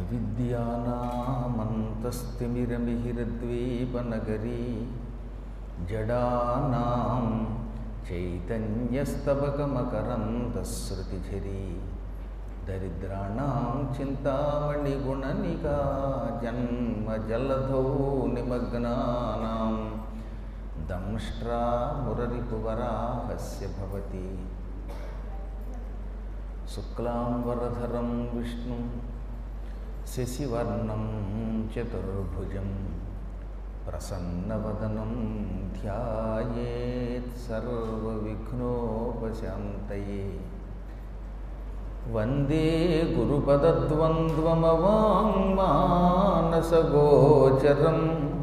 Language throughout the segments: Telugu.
అవిద్యానామంతస్తిమిరమిహిరద్వీపనగరీ జడానాం చైతన్యస్తబకమకరంతశ్రుతిఝరీ దరిద్రాణం చింతామణిగుణనికా జన్మజలధౌ నిమగ్నానాం దంష్ట్రామురరిపువరాహస్య భవతి శుక్లాంబరధరం విష్ణుం శశివర్ణం చతుర్భుజం ప్రసన్నవదనం ధ్యాయేత్ సర్వవిఘ్నోపశాంతయే వందే గురుపదద్వంద్వమవాङ्మానసగోచరం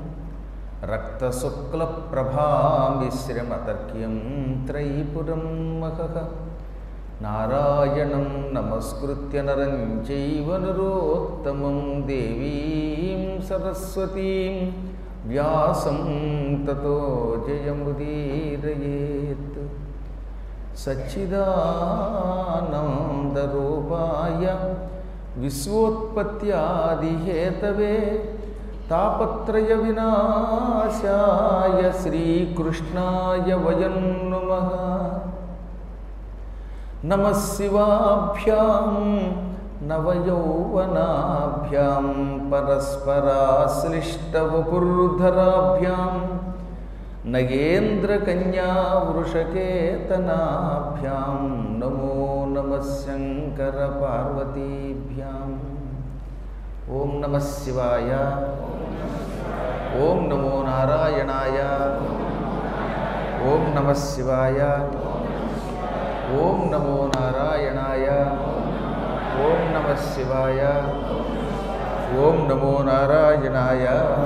రక్తశుక్లప్రభామిశ్రమతర్క్యం త్రైపురం మహః నారాయణం నమస్కృత్య నరం చైవ నరోత్తమం దేవీం సరస్వతీం వ్యాసం తతో జయముదీరయేత్ సచ్చిదానందరూపాయ విశ్వోత్పత్యాదిహేతవే తాపత్రయ వినాశాయ శ్రీకృష్ణాయ వయం నుమః నమ శివాభ్యాం నవయౌవనాభ్యాం పరస్పరాశ్లిష్టవపుర్ధరాభ్యాం నగేంద్రకన్యా వృషకేతనాభ్యాం నమో నమ శంకర పార్వతీభ్యాం ఓం నమ శివాయ ఓం నమో నారాయణాయ ఓం నమ శివాయ ఓం నమో నారాయణాయ ఓం నమ శివాయ ఓం నమో నారాయణాయ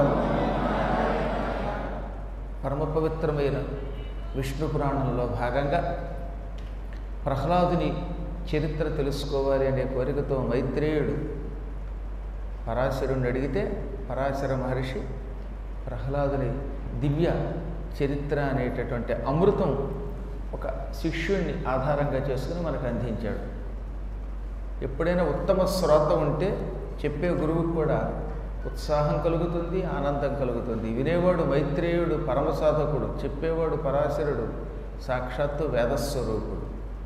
పరమ పవిత్రమైన విష్ణు పురాణంలో భాగంగా ప్రహ్లాదుని చరిత్ర తెలుసుకోవాలి అనే కోరికతో మైత్రేయుడు పరాశరుణ్ణి అడిగితే పరాశర మహర్షి ప్రహ్లాదుని దివ్య చరిత్ర అనేటటువంటి అమృతం ఒక శిష్యుణ్ణి ఆధారంగా చేసుకుని మనకు అందించాడు ఎప్పుడైనా ఉత్తమ శ్రోత ఉంటే చెప్పే గురువుకు కూడా ఉత్సాహం కలుగుతుంది ఆనందం కలుగుతుంది వినేవాడు మైత్రేయుడు పరమసాధకుడు చెప్పేవాడు పరాశరుడు సాక్షాత్తు వేదస్వరూపుడు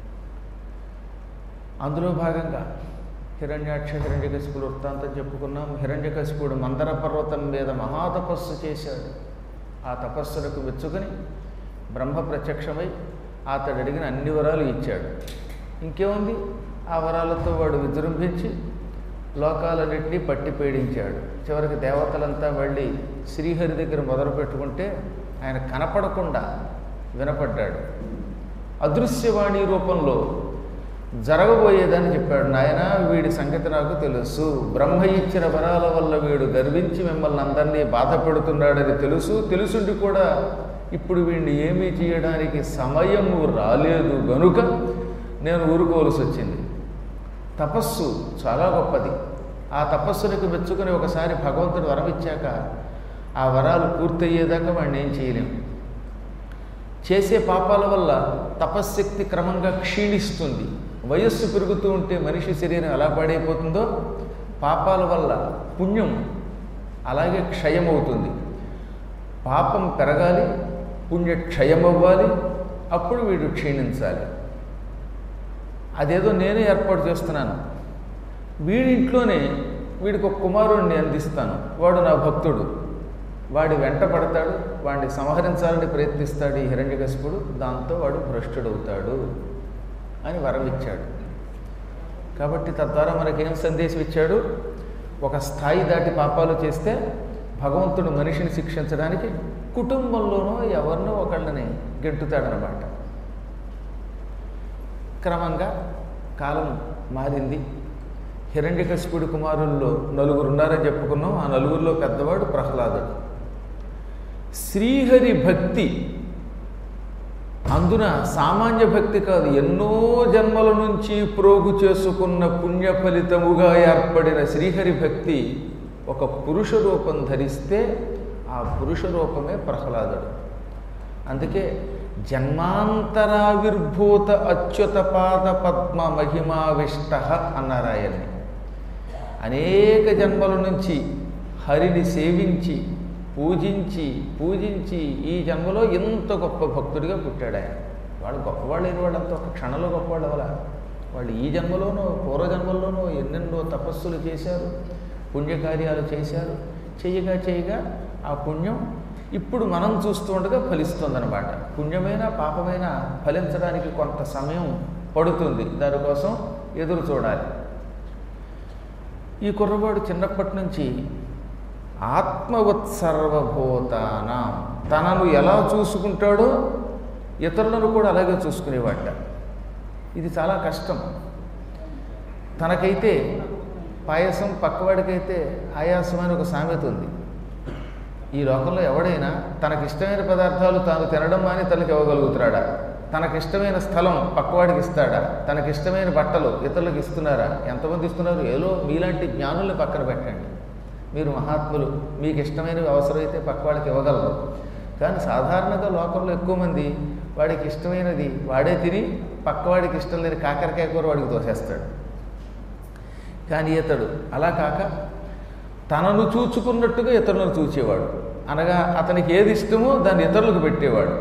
అందులో భాగంగా హిరణ్యాక్ష హిరణ్యకశిపుడు వృత్తాంతం చెప్పుకున్నాం హిరణ్యకశిపుడు మందర పర్వతం మీద మహాతపస్సు చేశాడు ఆ తపస్సులకు మెచ్చుకొని బ్రహ్మ ప్రత్యక్షమై అతడు అడిగిన అన్ని వరాలు ఇచ్చాడు ఇంకేముంది ఆ వరాలతో వాడు విజృంభించి లోకాలన్నింటినీ పట్టి పీడించాడు చివరికి దేవతలంతా వెళ్ళి శ్రీహరి దగ్గర మొదలు పెట్టుకుంటే ఆయన కనపడకుండా వినపడ్డాడు అదృశ్యవాణి రూపంలో జరగబోయేదని చెప్పాడు నాయన వీడి సంగతి నాకు తెలుసు బ్రహ్మ ఇచ్చిన వరాల వల్ల వీడు గర్వించి మిమ్మల్ని అందరినీ బాధ పెడుతున్నాడని తెలుసు తెలుసుండి కూడా ఇప్పుడు వీడిని ఏమీ చేయడానికి సమయము రాలేదు గనుక నేను ఊరుకోవలసి వచ్చింది తపస్సు చాలా గొప్పది ఆ తపస్సునికి మెచ్చుకుని ఒకసారి భగవంతుడు వరం ఇచ్చాక ఆ వరాలు పూర్తయ్యేదాకా వాడిని ఏం చేయలేము చేసే పాపాల వల్ల తపశ్శక్తి క్రమంగా క్షీణిస్తుంది వయస్సు పెరుగుతూ ఉంటే మనిషి శరీరం ఎలా పాడైపోతుందో పాపాల వల్ల పుణ్యం అలాగే క్షయమవుతుంది పాపం పెరగాలి పుణ్య క్షయమవ్వాలి అప్పుడు వీడు క్షీణించాలి అదేదో నేనే ఏర్పాటు చేస్తున్నాను వీడింట్లోనే వీడికి ఒక కుమారుణ్ణి అందిస్తాను వాడు నా భక్తుడు వాడి వెంట పడతాడు వాడిని సంహరించాలని ప్రయత్నిస్తాడు ఈ హిరణ్యకశిపుడు దాంతో వాడు భ్రష్టుడవుతాడు అని వరం ఇచ్చాడు కాబట్టి తద్వారా మనకేం సందేశం ఇచ్చాడు ఒక స్థాయి దాటి పాపాలు చేస్తే భగవంతుడు మనిషిని శిక్షించడానికి కుటుంబంలోనో ఎవరినో ఒకళ్ళని గెంటుతాడనమాట క్రమంగా కాలం మారింది హిరణ్యకశిపుడి కుమారుల్లో నలుగురు ఉన్నారని చెప్పుకున్నాం ఆ నలుగురిలో పెద్దవాడు ప్రహ్లాదుడు శ్రీహరి భక్తి అందున సామాన్య భక్తి కాదు ఎన్నో జన్మల నుంచి ప్రోగు చేసుకున్న పుణ్య ఫలితముగా ఏర్పడిన శ్రీహరి భక్తి ఒక పురుష రూపం ధరిస్తే ఆ పురుష రూపమే ప్రహ్లాదుడు అందుకే జన్మాంతరావిర్భూత అచ్యుత పాద పద్మ మహిమావిష్ట అన్నారు ఆయన్ని అనేక జన్మల నుంచి హరిని సేవించి పూజించి పూజించి ఈ జన్మలో ఇంత గొప్ప భక్తుడిగా పుట్టాడు ఆయన వాడు గొప్పవాళ్ళు అయిన వాళ్ళంతా ఒక క్షణంలో గొప్పవాళ్ళు అవలా వాళ్ళు ఈ జన్మలోనో పూర్వజన్మల్లోనో ఎన్నెన్నో తపస్సులు చేశారు పుణ్యకార్యాలు చేశారు చెయ్యగా చేయగా ఆ పుణ్యం ఇప్పుడు మనం చూస్తూ ఉండగా ఫలిస్తుందన్నమాట పుణ్యమైన పాపమైన ఫలించడానికి కొంత సమయం పడుతుంది దానికోసం ఎదురు చూడాలి ఈ కుర్రవాడు చిన్నప్పటి నుంచి ఆత్మవత్సర్వభూతాన తనను ఎలా చూసుకుంటాడో ఇతరులను కూడా అలాగే చూసుకునేవాట ఇది చాలా కష్టం తనకైతే పాయసం పక్కవాడికైతే ఆయాసం అని ఒక సామెత ఉంది ఈ లోకంలో ఎవడైనా తనకిష్టమైన పదార్థాలు తాను తినడం అని తనకి ఇవ్వగలుగుతున్నాడా తనకిష్టమైన స్థలం పక్కవాడికి ఇస్తాడా తనకిష్టమైన బట్టలు ఇతరులకు ఇస్తున్నారా ఎంతమంది ఇస్తున్నారు ఏదో మీలాంటి జ్ఞానుల్ని పక్కన పెట్టండి మీరు మహాత్ములు మీకు ఇష్టమైనవి అవసరమైతే పక్కవాడికి ఇవ్వగలరు కానీ సాధారణంగా లోకంలో ఎక్కువ మంది వాడికి ఇష్టమైనది వాడే తిని పక్కవాడికి ఇష్టం లేని కాకరకాయ కూర వాడికి దోసేస్తాడు కానీ ఇతడు అలా కాక తనను చూచుకున్నట్టుగా ఇతరులను చూచేవాడు అనగా అతనికి ఏది ఇష్టమో దాన్ని ఇతరులకు పెట్టేవాడు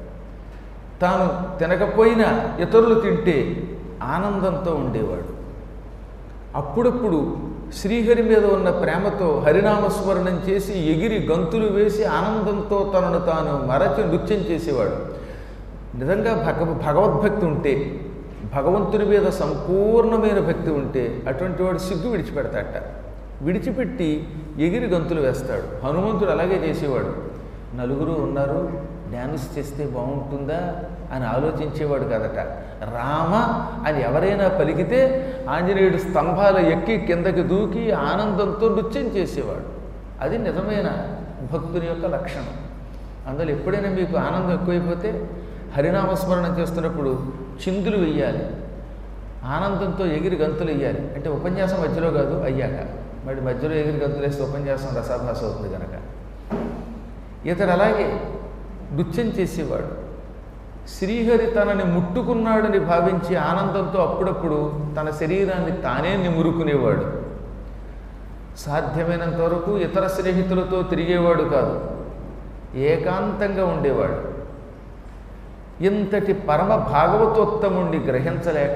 తాను తినకపోయినా ఇతరులు తింటే ఆనందంతో ఉండేవాడు అప్పుడప్పుడు శ్రీహరి మీద ఉన్న ప్రేమతో హరినామస్మరణం చేసి ఎగిరి గంతులు వేసి ఆనందంతో తనను తాను మరచి నృత్యం చేసేవాడు నిజంగా భగ భగవద్భక్తి ఉంటే భగవంతుని మీద సంపూర్ణమైన భక్తి ఉంటే అటువంటి వాడు సిగ్గు విడిచిపెడతాట విడిచిపెట్టి ఎగిరి గంతులు వేస్తాడు హనుమంతుడు అలాగే చేసేవాడు నలుగురు ఉన్నారు డ్యాన్స్ చేస్తే బాగుంటుందా అని ఆలోచించేవాడు కదట రామ అని ఎవరైనా పలికితే ఆంజనేయుడు స్తంభాల ఎక్కి కిందకి దూకి ఆనందంతో నృత్యం చేసేవాడు అది నిజమైన భక్తుని యొక్క లక్షణం అందులో ఎప్పుడైనా మీకు ఆనందం ఎక్కువైపోతే హరినామస్మరణం చేస్తున్నప్పుడు చిందులు వెయ్యాలి ఆనందంతో ఎగిరి గంతులు వెయ్యాలి అంటే ఉపన్యాసం మధ్యలో కాదు అయ్యాక మరి మధ్యలో ఎగిరి గంతులు వేస్తే ఉపన్యాసం రసాభాస అవుతుంది కనుక ఇతడు అలాగే నృత్యం చేసేవాడు శ్రీహరి తనని ముట్టుకున్నాడని భావించి ఆనందంతో అప్పుడప్పుడు తన శరీరాన్ని తానే నిమురుకునేవాడు సాధ్యమైనంత వరకు ఇతర స్నేహితులతో తిరిగేవాడు కాదు ఏకాంతంగా ఉండేవాడు ఇంతటి పరమ భాగవతోత్తముణ్ణి గ్రహించలేక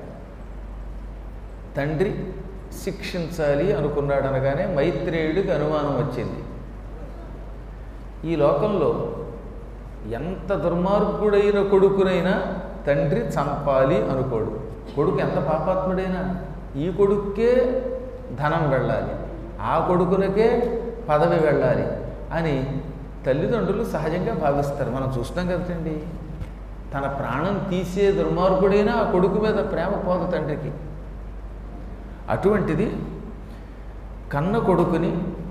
తండ్రి శిక్షించాలి అనుకున్నాడు అనగానే మైత్రేయుడికి అనుమానం వచ్చింది ఈ లోకంలో ఎంత దుర్మార్గుడైన కొడుకునైనా తండ్రి చంపాలి అనుకోడు కొడుకు ఎంత పాపాత్ముడైనా ఈ కొడుక్కే ధనం వెళ్ళాలి ఆ కొడుకునకే పదవి వెళ్ళాలి అని తల్లిదండ్రులు సహజంగా భావిస్తారు మనం చూస్తున్నాం కదండి తన ప్రాణం తీసే దుర్మార్గుడైనా ఆ కొడుకు మీద ప్రేమ పోదు తండ్రికి అటువంటిది కన్న కొడుకుని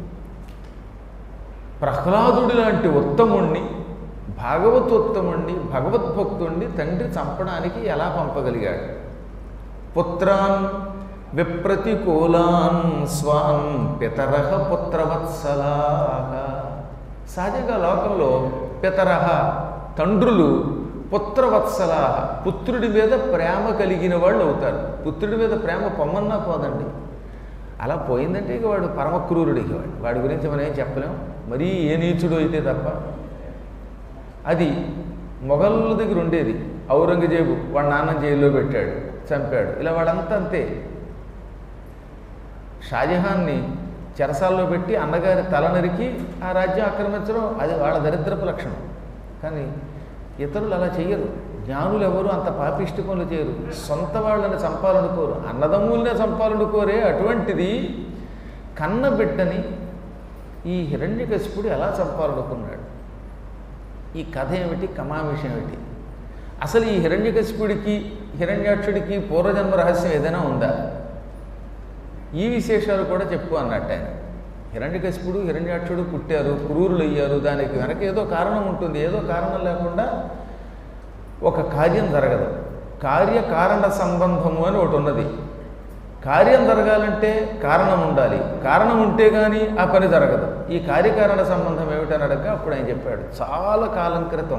ప్రహ్లాదుడి లాంటి ఉత్తముణ్ణి భాగవతోత్తముణ్ణి భగవద్భక్తుణ్ణి తండ్రి చంపడానికి ఎలా పంపగలిగాడు పుత్రాన్ విప్రతికూలాన్ స్వాన్ పితరహ పుత్రవత్సలాగా సహజంగా లోకంలో పితరహ తండ్రులు పుత్రవత్సలా పుత్రుడి మీద ప్రేమ కలిగిన వాళ్ళు అవుతారు పుత్రుడి మీద ప్రేమ పొమ్మన్నా పోదండి అలా పోయిందంటే ఇక వాడు పరమక్రూరుడికి వాడు వాడి గురించి మనం ఏం చెప్పలేం మరీ ఏ నీచుడు అయితే తప్ప అది మొఘళ్ళ దగ్గర ఉండేది ఔరంగజేబు వాడు నాన్న జైల్లో పెట్టాడు చంపాడు ఇలా వాడంతా అంతే షాజహాన్ని చెరసాల్లో పెట్టి అన్నగారి తల నరికి ఆ రాజ్యం ఆక్రమించడం అది వాళ్ళ దరిద్రపు లక్షణం కానీ ఇతరులు అలా చెయ్యరు జ్ఞానులు ఎవరు అంత పాపిష్టి పనులు చేయరు సొంత వాళ్ళని చంపాలనుకోరు అన్నదమ్ములనే చంపాలనుకోరే అటువంటిది కన్న బిడ్డని ఈ హిరణ్యకశిపుడు ఎలా చంపాలనుకున్నాడు ఈ కథ ఏమిటి కమావిషయం ఏమిటి అసలు ఈ హిరణ్యకశిపుడికి హిరణ్యాక్షుడికి పూర్వజన్మ రహస్యం ఏదైనా ఉందా ఈ విశేషాలు కూడా చెప్పు అన్నట్టు ఆయన హిరణ్యకశిపుడు హిరణ్యాక్షుడు పుట్టారు క్రూరులు అయ్యారు దానికి వెనక ఏదో కారణం ఉంటుంది ఏదో కారణం లేకుండా ఒక కార్యం జరగదు కార్యకారణ సంబంధము అని ఒకటి ఉన్నది కార్యం జరగాలంటే కారణం ఉండాలి కారణం ఉంటే కానీ ఆ పని జరగదు ఈ కార్యకారణ సంబంధం ఏమిటని అడగ అప్పుడు ఆయన చెప్పాడు చాలా కాలం క్రితం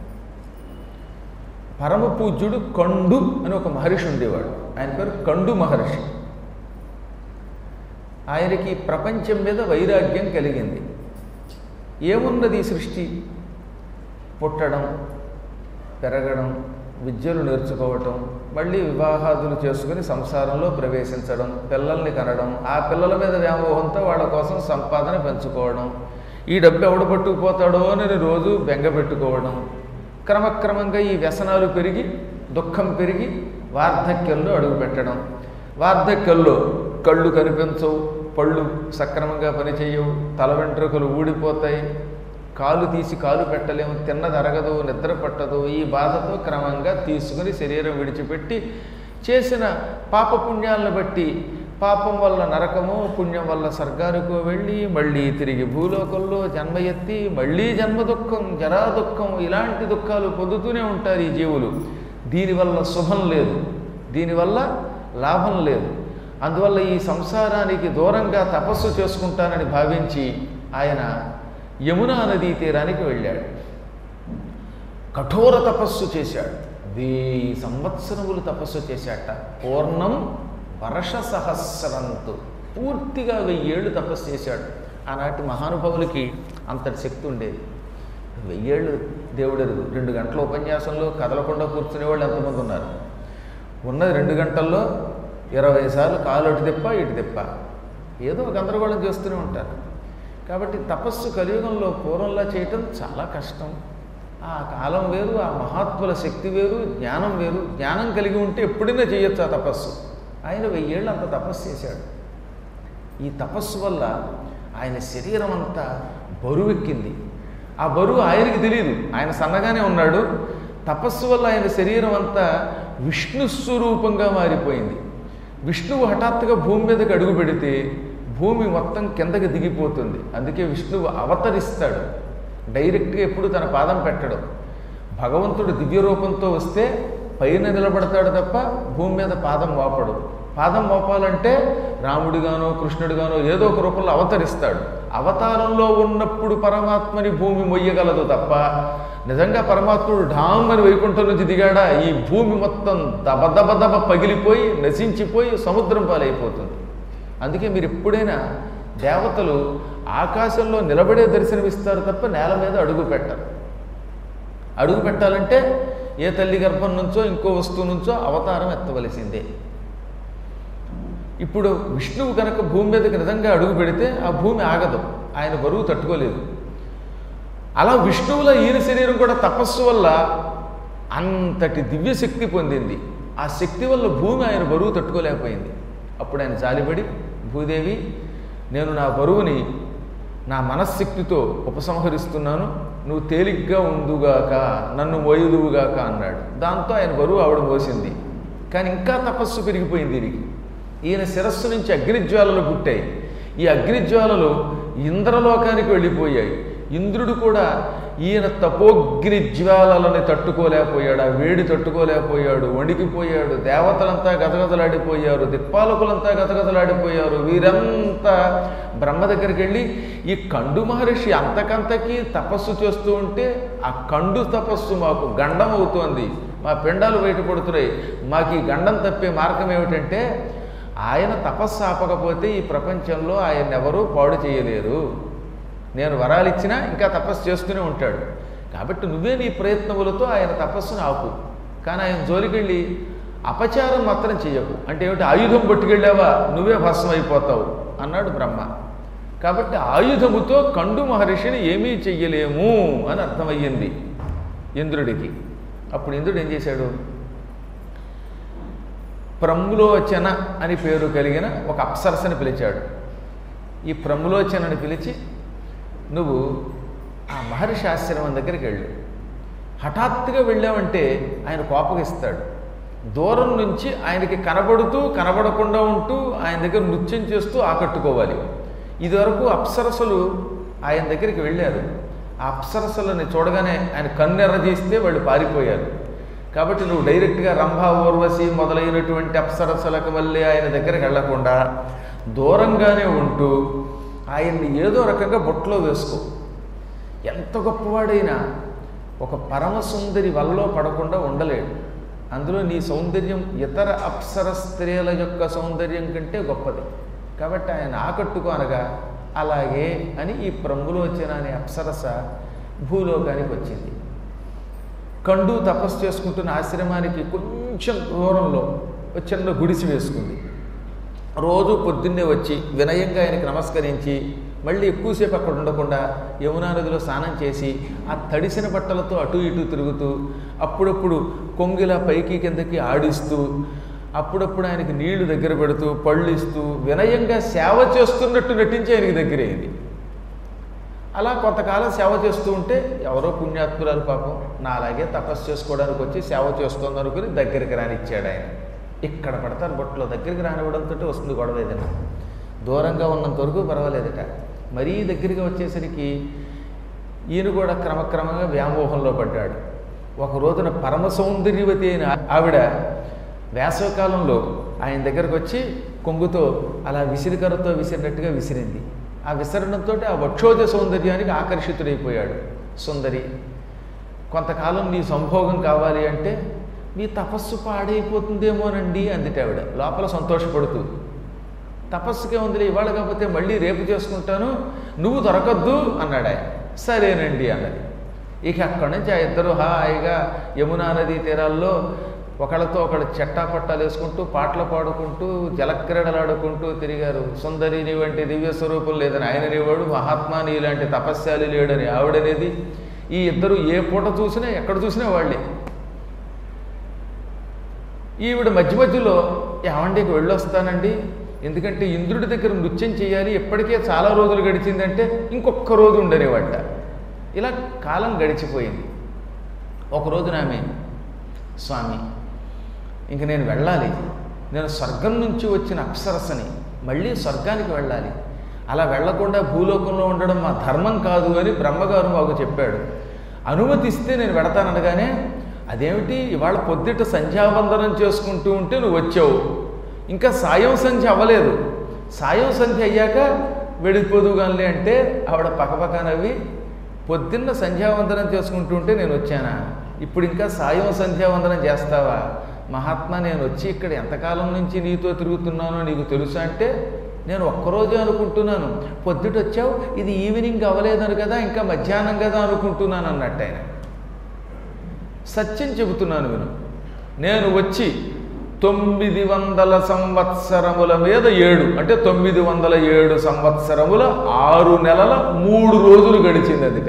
పరమ పూజ్యుడు కండు అని ఒక మహర్షి ఉండేవాడు ఆయన పేరు కండు మహర్షి ఆయనకి ప్రపంచం మీద వైరాగ్యం కలిగింది ఏమున్నది ఈ సృష్టి పుట్టడం పెరగడం విద్యలు నేర్చుకోవటం మళ్ళీ వివాహాదులు చేసుకుని సంసారంలో ప్రవేశించడం పిల్లల్ని కనడం ఆ పిల్లల మీద వ్యామోహంతో వాళ్ళ కోసం సంపాదన పెంచుకోవడం ఈ డబ్బు ఎవడు పట్టుకుపోతాడో అని రోజు బెంగ పెట్టుకోవడం క్రమక్రమంగా ఈ వ్యసనాలు పెరిగి దుఃఖం పెరిగి వార్ధక్యంలో అడుగు పెట్టడం వార్ధక్యంలో కళ్ళు కనిపించవు పళ్ళు సక్రమంగా పనిచేయవు తల వెంట్రుకలు ఊడిపోతాయి కాలు తీసి కాలు పెట్టలేము తిన్నది అరగదు నిద్ర పట్టదు ఈ బాధతో క్రమంగా తీసుకుని శరీరం విడిచిపెట్టి చేసిన పాపపుణ్యాలను బట్టి పాపం వల్ల నరకము పుణ్యం వల్ల స్వర్గానికో వెళ్ళి మళ్ళీ తిరిగి భూలోకంలో జన్మ ఎత్తి మళ్ళీ జన్మ దుఃఖం జరా దుఃఖం ఇలాంటి దుఃఖాలు పొందుతూనే ఉంటారు ఈ జీవులు దీనివల్ల శుభం లేదు దీనివల్ల లాభం లేదు అందువల్ల ఈ సంసారానికి దూరంగా తపస్సు చేసుకుంటానని భావించి ఆయన యమునా నదీ తీరానికి వెళ్ళాడు కఠోర తపస్సు చేశాడు వెయ్యి సంవత్సరములు తపస్సు చేశాట పూర్ణం వర్ష సహస్రంతు పూర్తిగా వెయ్యేళ్ళు తపస్సు చేశాడు ఆనాటి మహానుభావులకి అంతటి శక్తి ఉండేది వెయ్యేళ్ళు దేవుడెరుగు రెండు గంటల ఉపన్యాసంలో కదలకుండా కూర్చునే వాళ్ళు ఎంతమంది ఉన్నారు ఉన్నది రెండు గంటల్లో ఇరవై సార్లు కాలు అటు తిప్ప ఇటు తిప్ప ఏదో గందరగోళం చేస్తూనే ఉంటారు కాబట్టి తపస్సు కలియుగంలో పూర్వంలా చేయటం చాలా కష్టం ఆ కాలం వేరు ఆ మహాత్ముల శక్తి వేరు జ్ఞానం వేరు జ్ఞానం కలిగి ఉంటే ఎప్పుడైనా చేయొచ్చు ఆ తపస్సు ఆయన వెయ్యేళ్ళు అంత తపస్సు చేశాడు ఈ తపస్సు వల్ల ఆయన శరీరం అంతా బరువెక్కింది ఆ బరువు ఆయనకి తెలియదు ఆయన సన్నగానే ఉన్నాడు తపస్సు వల్ల ఆయన శరీరం అంతా విష్ణు స్వరూపంగా మారిపోయింది విష్ణువు హఠాత్తుగా భూమి మీదకి అడుగు పెడితే భూమి మొత్తం కిందకి దిగిపోతుంది అందుకే విష్ణువు అవతరిస్తాడు డైరెక్ట్గా ఎప్పుడు తన పాదం పెట్టడు భగవంతుడు దివ్య రూపంతో వస్తే పైన నిలబడతాడు తప్ప భూమి మీద పాదం మోపడు పాదం మోపాలంటే రాముడిగానో కృష్ణుడిగానో ఏదో ఒక రూపంలో అవతరిస్తాడు అవతారంలో ఉన్నప్పుడు పరమాత్మని భూమి మొయ్యగలదు తప్ప నిజంగా పరమాత్ముడు ఢామ్మని వైకుంఠం నుంచి దిగాడా ఈ భూమి మొత్తం దబ దబ పగిలిపోయి నశించిపోయి సముద్రం పాలైపోతుంది అందుకే మీరు ఎప్పుడైనా దేవతలు ఆకాశంలో నిలబడే దర్శనమిస్తారు తప్ప నేల మీద అడుగు పెట్టరు అడుగు పెట్టాలంటే ఏ తల్లి గర్భం నుంచో ఇంకో వస్తువు నుంచో అవతారం ఎత్తవలసిందే ఇప్పుడు విష్ణువు కనుక భూమి మీదకి నిజంగా అడుగు పెడితే ఆ భూమి ఆగదు ఆయన బరువు తట్టుకోలేదు అలా విష్ణువుల ఈయన శరీరం కూడా తపస్సు వల్ల అంతటి దివ్య శక్తి పొందింది ఆ శక్తి వల్ల భూమి ఆయన బరువు తట్టుకోలేకపోయింది అప్పుడు ఆయన జాలిపడి భూదేవి నేను నా బరువుని నా మనశ్శక్తితో ఉపసంహరిస్తున్నాను నువ్వు తేలిగ్గా ఉందుగాక నన్ను మోయుదువుగాక అన్నాడు దాంతో ఆయన బరువు ఆవిడ మోసింది కానీ ఇంకా తపస్సు పెరిగిపోయింది దీనికి ఈయన శిరస్సు నుంచి అగ్నిజ్వాలలు పుట్టాయి ఈ అగ్నిజ్వాలలు ఇంద్రలోకానికి వెళ్ళిపోయాయి ఇంద్రుడు కూడా ఈయన తపోగ్ని జ్వాలలని తట్టుకోలేకపోయాడు ఆ వేడి తట్టుకోలేకపోయాడు వణికిపోయాడు దేవతలంతా గతగతలాడిపోయారు దిక్పాలకులంతా గతగతలాడిపోయారు వీరంతా బ్రహ్మ దగ్గరికి వెళ్ళి ఈ కండు మహర్షి అంతకంతకీ తపస్సు చేస్తూ ఉంటే ఆ కండు తపస్సు మాకు గండం అవుతోంది మా పిండాలు బయటపడుతున్నాయి మాకు ఈ గండం తప్పే మార్గం ఏమిటంటే ఆయన తపస్సు ఆపకపోతే ఈ ప్రపంచంలో ఆయన ఎవరూ పాడు చేయలేరు నేను వరాలు ఇచ్చినా ఇంకా తపస్సు చేస్తూనే ఉంటాడు కాబట్టి నువ్వే నీ ప్రయత్నములతో ఆయన తపస్సును ఆపు కానీ ఆయన జోలికెళ్ళి అపచారం మాత్రం చెయ్యకు అంటే ఏమిటి ఆయుధం పట్టుకెళ్ళావా నువ్వే భస్మం అయిపోతావు అన్నాడు బ్రహ్మ కాబట్టి ఆయుధముతో కండు మహర్షిని ఏమీ చెయ్యలేము అని అర్థమయ్యింది ఇంద్రుడికి అప్పుడు ఇంద్రుడు ఏం చేశాడు ప్రమ్లోచన అని పేరు కలిగిన ఒక అప్సరసని పిలిచాడు ఈ ప్రమ్లోచనని పిలిచి నువ్వు ఆ మహర్షి ఆశ్రమం దగ్గరికి వెళ్ళు హఠాత్తుగా వెళ్ళావంటే ఆయన కోపగిస్తాడు దూరం నుంచి ఆయనకి కనబడుతూ కనబడకుండా ఉంటూ ఆయన దగ్గర నృత్యం చేస్తూ ఆకట్టుకోవాలి ఇదివరకు అప్సరసలు ఆయన దగ్గరికి వెళ్ళారు ఆ అప్సరసలని చూడగానే ఆయన కన్నెర్ర చేస్తే వాళ్ళు పారిపోయారు కాబట్టి నువ్వు డైరెక్ట్గా రంభా ఊర్వశి మొదలైనటువంటి అప్సరసలకు వల్లే ఆయన దగ్గరికి వెళ్లకుండా దూరంగానే ఉంటూ ఆయన్ని ఏదో రకంగా బొట్లో వేసుకో ఎంత గొప్పవాడైనా ఒక పరమసుందరి వల్లో పడకుండా ఉండలేడు అందులో నీ సౌందర్యం ఇతర అప్సర స్త్రీల యొక్క సౌందర్యం కంటే గొప్పది కాబట్టి ఆయన ఆకట్టుకు అనగా అలాగే అని ఈ ప్రములోచన అనే అప్సరస భూలోకానికి వచ్చింది కండు తపస్సు చేసుకుంటున్న ఆశ్రమానికి కొంచెం దూరంలో ఒక చిన్న గుడిసి వేసుకుంది రోజు పొద్దున్నే వచ్చి వినయంగా ఆయనకి నమస్కరించి మళ్ళీ ఎక్కువసేపు అక్కడ ఉండకుండా యమునా నదిలో స్నానం చేసి ఆ తడిసిన బట్టలతో అటు ఇటు తిరుగుతూ అప్పుడప్పుడు కొంగిలా పైకి కిందకి ఆడిస్తూ అప్పుడప్పుడు ఆయనకి నీళ్లు దగ్గర పెడుతూ పళ్ళు ఇస్తూ వినయంగా సేవ చేస్తున్నట్టు నటించి ఆయనకి దగ్గరయ్యింది అలా కొంతకాలం సేవ చేస్తూ ఉంటే ఎవరో పుణ్యాత్మురాలు పాపం నా అలాగే తపస్సు చేసుకోవడానికి వచ్చి సేవ చేస్తుంది అనుకుని దగ్గరికి రానిచ్చాడు ఆయన ఇక్కడ పడతారు బొట్లో దగ్గరికి రానివ్వడంతో వస్తుంది గొడవ ఏదైనా దూరంగా ఉన్నంత వరకు పర్వాలేదట మరీ దగ్గరగా వచ్చేసరికి ఈయన కూడా క్రమక్రమంగా వ్యామోహంలో పడ్డాడు ఒక రోజున పరమ సౌందర్యవతి అయిన ఆవిడ వేసవకాలంలో ఆయన దగ్గరకు వచ్చి కొంగుతో అలా విసిరికరతో విసిరినట్టుగా విసిరింది ఆ విసరణంతో ఆ వక్షోజ సౌందర్యానికి ఆకర్షితుడైపోయాడు సుందరి కొంతకాలం నీ సంభోగం కావాలి అంటే మీ తపస్సు పాడైపోతుందేమోనండి అందిట ఆవిడ లోపల సంతోషపడుతూ తపస్సుకే ఉందిలే ఇవాళ కాకపోతే మళ్ళీ రేపు చేసుకుంటాను నువ్వు దొరకద్దు అన్నాడు ఆయన సరేనండి అన్నది ఇక అక్కడి నుంచి ఆ ఇద్దరు హాయిగా యమునా నదీ తీరాల్లో ఒకళ్ళతో ఒకళ్ళు చెట్టాపట్టాలు వేసుకుంటూ పాటలు పాడుకుంటూ జలక్రీడలాడుకుంటూ తిరిగారు సుందరి నీ వంటి దివ్య స్వరూపం లేదని ఆయన నీవాడు మహాత్మా నీ లాంటి తపస్యాలు లేడని ఆవిడనేది ఈ ఇద్దరు ఏ పూట చూసినా ఎక్కడ చూసినా వాళ్ళే ఈవిడ మధ్య మధ్యలో ఏమండికి వెళ్ళొస్తానండి ఎందుకంటే ఇంద్రుడి దగ్గర నృత్యం చేయాలి ఇప్పటికే చాలా రోజులు గడిచిందంటే ఇంకొక రోజు ఉండనేవాట ఇలా కాలం గడిచిపోయింది ఒక రోజున ఆమె స్వామి ఇంక నేను వెళ్ళాలి నేను స్వర్గం నుంచి వచ్చిన అప్సరసని మళ్ళీ స్వర్గానికి వెళ్ళాలి అలా వెళ్లకుండా భూలోకంలో ఉండడం మా ధర్మం కాదు అని బ్రహ్మగారు మాకు చెప్పాడు అనుమతిస్తే నేను వెడతాననగానే అదేమిటి ఇవాళ పొద్దుట సంధ్యావందనం చేసుకుంటూ ఉంటే నువ్వు వచ్చావు ఇంకా సాయం సంధ్య అవ్వలేదు సాయం సంధ్య అయ్యాక వెళ్ళిపోదుగానిలే అంటే ఆవిడ పక్కపక్క నవ్వి పొద్దున్న సంధ్యావందనం చేసుకుంటూ ఉంటే నేను వచ్చానా ఇప్పుడు ఇంకా సాయం సంధ్యావందనం చేస్తావా మహాత్మా నేను వచ్చి ఇక్కడ ఎంతకాలం నుంచి నీతో తిరుగుతున్నానో నీకు తెలుసా అంటే నేను ఒక్కరోజే అనుకుంటున్నాను పొద్దుట వచ్చావు ఇది ఈవినింగ్ అవ్వలేదని కదా ఇంకా మధ్యాహ్నం కదా అనుకుంటున్నాను అన్నట్టు ఆయన సత్యం చెబుతున్నాను విను నేను వచ్చి తొమ్మిది వందల సంవత్సరముల మీద ఏడు అంటే తొమ్మిది వందల ఏడు సంవత్సరముల ఆరు నెలల మూడు రోజులు గడిచింది అదిట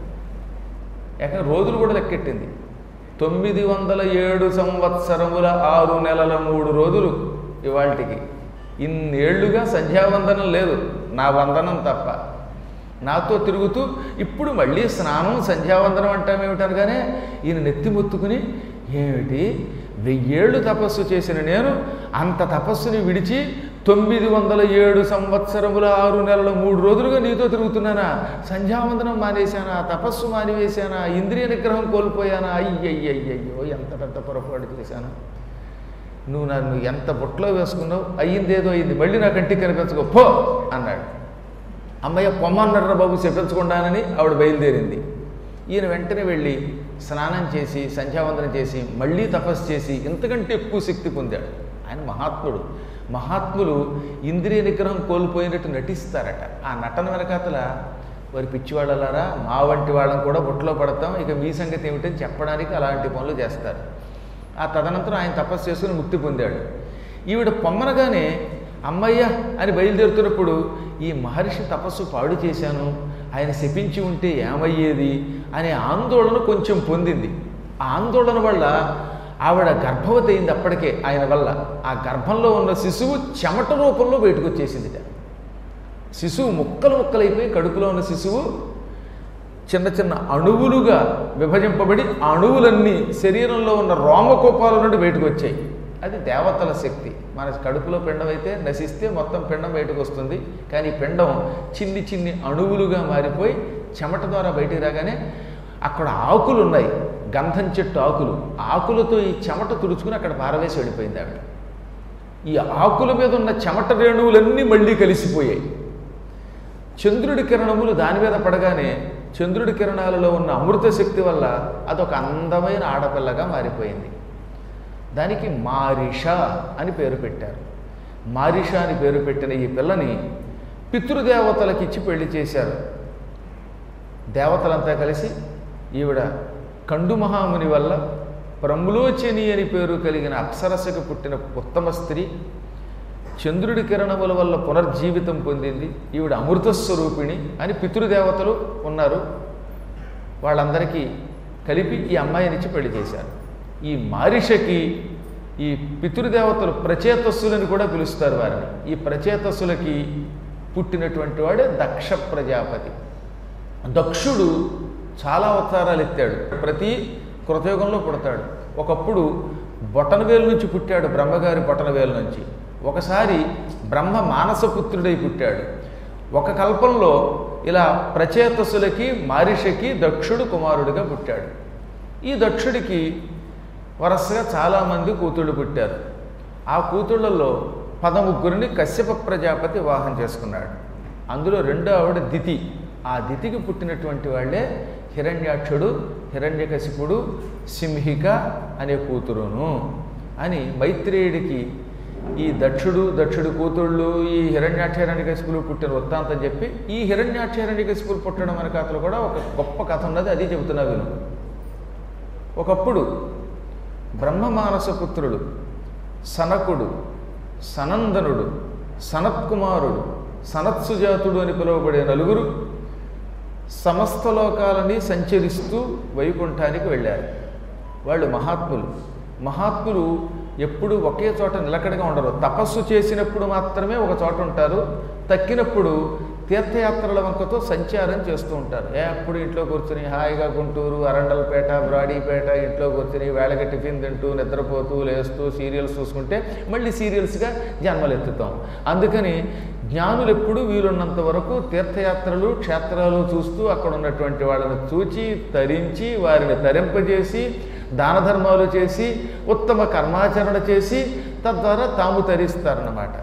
ఎక్కడ రోజులు కూడా లెక్కెట్టింది తొమ్మిది వందల ఏడు సంవత్సరముల ఆరు నెలల మూడు రోజులు ఇవాళకి ఇన్నేళ్లుగా సంధ్యావందనం లేదు నా వందనం తప్ప నాతో తిరుగుతూ ఇప్పుడు మళ్ళీ స్నానం సంధ్యావందనం అంటామేమిటనగానే ఈయన నెత్తి మొత్తుకుని ఏమిటి వెయ్యేళ్ళు తపస్సు చేసిన నేను అంత తపస్సుని విడిచి తొమ్మిది వందల ఏడు సంవత్సరముల ఆరు నెలల మూడు రోజులుగా నీతో తిరుగుతున్నానా సంధ్యావందనం మానేశానా తపస్సు మానివేశానా ఇంద్రియ నిగ్రహం కోల్పోయానా అయ్యయ్యయ్యో ఎంత పెద్ద పొరపాటు చేశాను నువ్వు నన్ను ఎంత బుట్టలో వేసుకున్నావు అయ్యిందేదో అయింది మళ్ళీ నా కంటికి కనిపించకో పో అన్నాడు అమ్మయ్య పొమ్మన్నారా బాబు చెప్పించకుండానని ఆవిడ బయలుదేరింది ఈయన వెంటనే వెళ్ళి స్నానం చేసి సంధ్యావందనం చేసి మళ్ళీ తపస్సు చేసి ఇంతకంటే ఎక్కువ శక్తి పొందాడు ఆయన మహాత్ముడు మహాత్ములు ఇంద్రియ నిగ్రహం కోల్పోయినట్టు నటిస్తారట ఆ నటన వెనకాతల వారి పిచ్చివాళ్ళలారా మా వంటి వాళ్ళని కూడా బుట్టలో పడతాం ఇక మీ సంగతి ఏమిటని చెప్పడానికి అలాంటి పనులు చేస్తారు ఆ తదనంతరం ఆయన తపస్సు చేసుకుని ముక్తి పొందాడు ఈవిడ పొమ్మనగానే అమ్మయ్య అని బయలుదేరుతున్నప్పుడు ఈ మహర్షి తపస్సు పాడు చేశాను ఆయన శపించి ఉంటే ఏమయ్యేది అనే ఆందోళన కొంచెం పొందింది ఆ ఆందోళన వల్ల ఆవిడ గర్భవతి అయింది అప్పటికే ఆయన వల్ల ఆ గర్భంలో ఉన్న శిశువు చెమట రూపంలో బయటకు వచ్చేసిందిట శిశువు ముక్కలు ముక్కలైపోయి కడుపులో ఉన్న శిశువు చిన్న చిన్న అణువులుగా విభజింపబడి ఆ అణువులన్నీ శరీరంలో ఉన్న రోమకోపాల నుండి బయటకు వచ్చాయి అది దేవతల శక్తి మన కడుపులో పిండం అయితే నశిస్తే మొత్తం పిండం బయటకు వస్తుంది కానీ ఈ పిండం చిన్ని చిన్ని అణువులుగా మారిపోయి చెమట ద్వారా బయటికి రాగానే అక్కడ ఆకులు ఉన్నాయి గంధం చెట్టు ఆకులు ఆకులతో ఈ చెమట తుడుచుకుని అక్కడ పారవేసి వెళ్ళిపోయింది ఆవిడ ఈ ఆకుల మీద ఉన్న చెమట రేణువులన్నీ మళ్ళీ కలిసిపోయాయి చంద్రుడి కిరణములు దాని మీద పడగానే చంద్రుడి కిరణాలలో ఉన్న అమృత శక్తి వల్ల అదొక అందమైన ఆడపిల్లగా మారిపోయింది దానికి మారిష అని పేరు పెట్టారు మారిష అని పేరు పెట్టిన ఈ పిల్లని పితృదేవతలకు ఇచ్చి పెళ్లి చేశారు దేవతలంతా కలిసి ఈవిడ కండు మహాముని వల్ల ప్రములోచని అని పేరు కలిగిన అప్సరసకు పుట్టిన ఉత్తమ స్త్రీ చంద్రుడి కిరణముల వల్ల పునర్జీవితం పొందింది ఈవిడ అమృత స్వరూపిణి అని పితృదేవతలు ఉన్నారు వాళ్ళందరికీ కలిపి ఈ అమ్మాయినిచ్చి పెళ్లి చేశారు ఈ మారిషకి ఈ పితృదేవతలు ప్రచేతస్సులని కూడా పిలుస్తారు వారిని ఈ ప్రచేతస్సులకి పుట్టినటువంటి వాడే దక్ష ప్రజాపతి దక్షుడు చాలా అవతారాలు ఎత్తాడు ప్రతి కృతయుగంలో పుడతాడు ఒకప్పుడు బొటనవేలు నుంచి పుట్టాడు బ్రహ్మగారి బొటనవేలు నుంచి ఒకసారి బ్రహ్మ మానసపుత్రుడై పుట్టాడు ఒక కల్పంలో ఇలా ప్రచేతసులకి మారిషకి దక్షుడు కుమారుడిగా పుట్టాడు ఈ దక్షుడికి వరుసగా చాలామంది కూతుళ్ళు పుట్టారు ఆ కూతుళ్ళల్లో పదముగ్గురిని కశ్యప ప్రజాపతి వివాహం చేసుకున్నాడు అందులో రెండో ఆవిడ దితి ఆ దితికి పుట్టినటువంటి వాళ్ళే హిరణ్యాక్షుడు హిరణ్యకశిపుడు సింహిక అనే కూతురును అని మైత్రేయుడికి ఈ దక్షుడు దక్షుడి కూతుళ్ళు ఈ హిరణ్యాక్ష హిరణ్యకశిపులు పుట్టిన వృత్తాంతం చెప్పి ఈ హిరణ్యాక్ష హిరణ్యకశిపులు పుట్టడం అనే కథలో కూడా ఒక గొప్ప కథ ఉన్నది అది చెబుతున్నా విను ఒకప్పుడు బ్రహ్మమానసపుత్రుడు సనకుడు సనందనుడు సనత్కుమారుడు సనత్సుజాతుడు అని పిలువబడే నలుగురు సమస్త లోకాలని సంచరిస్తూ వైకుంఠానికి వెళ్ళారు వాళ్ళు మహాత్ములు మహాత్ములు ఎప్పుడు ఒకే చోట నిలకడగా ఉండరు తపస్సు చేసినప్పుడు మాత్రమే ఒక చోట ఉంటారు తక్కినప్పుడు తీర్థయాత్రల వంకతో సంచారం చేస్తూ ఉంటారు ఎప్పుడు ఇంట్లో కూర్చుని హాయిగా గుంటూరు అరండలపేట బ్రాడీపేట ఇంట్లో కూర్చుని వేళకి టిఫిన్ తింటూ నిద్రపోతూ లేస్తూ సీరియల్స్ చూసుకుంటే మళ్ళీ సీరియల్స్గా జన్మలు ఎత్తుతాం అందుకని జ్ఞానులు ఎప్పుడు వీలున్నంత వరకు తీర్థయాత్రలు క్షేత్రాలు చూస్తూ అక్కడ ఉన్నటువంటి వాళ్ళని చూచి తరించి వారిని తరింపజేసి దాన ధర్మాలు చేసి ఉత్తమ కర్మాచరణ చేసి తద్వారా తాము తరిస్తారన్నమాట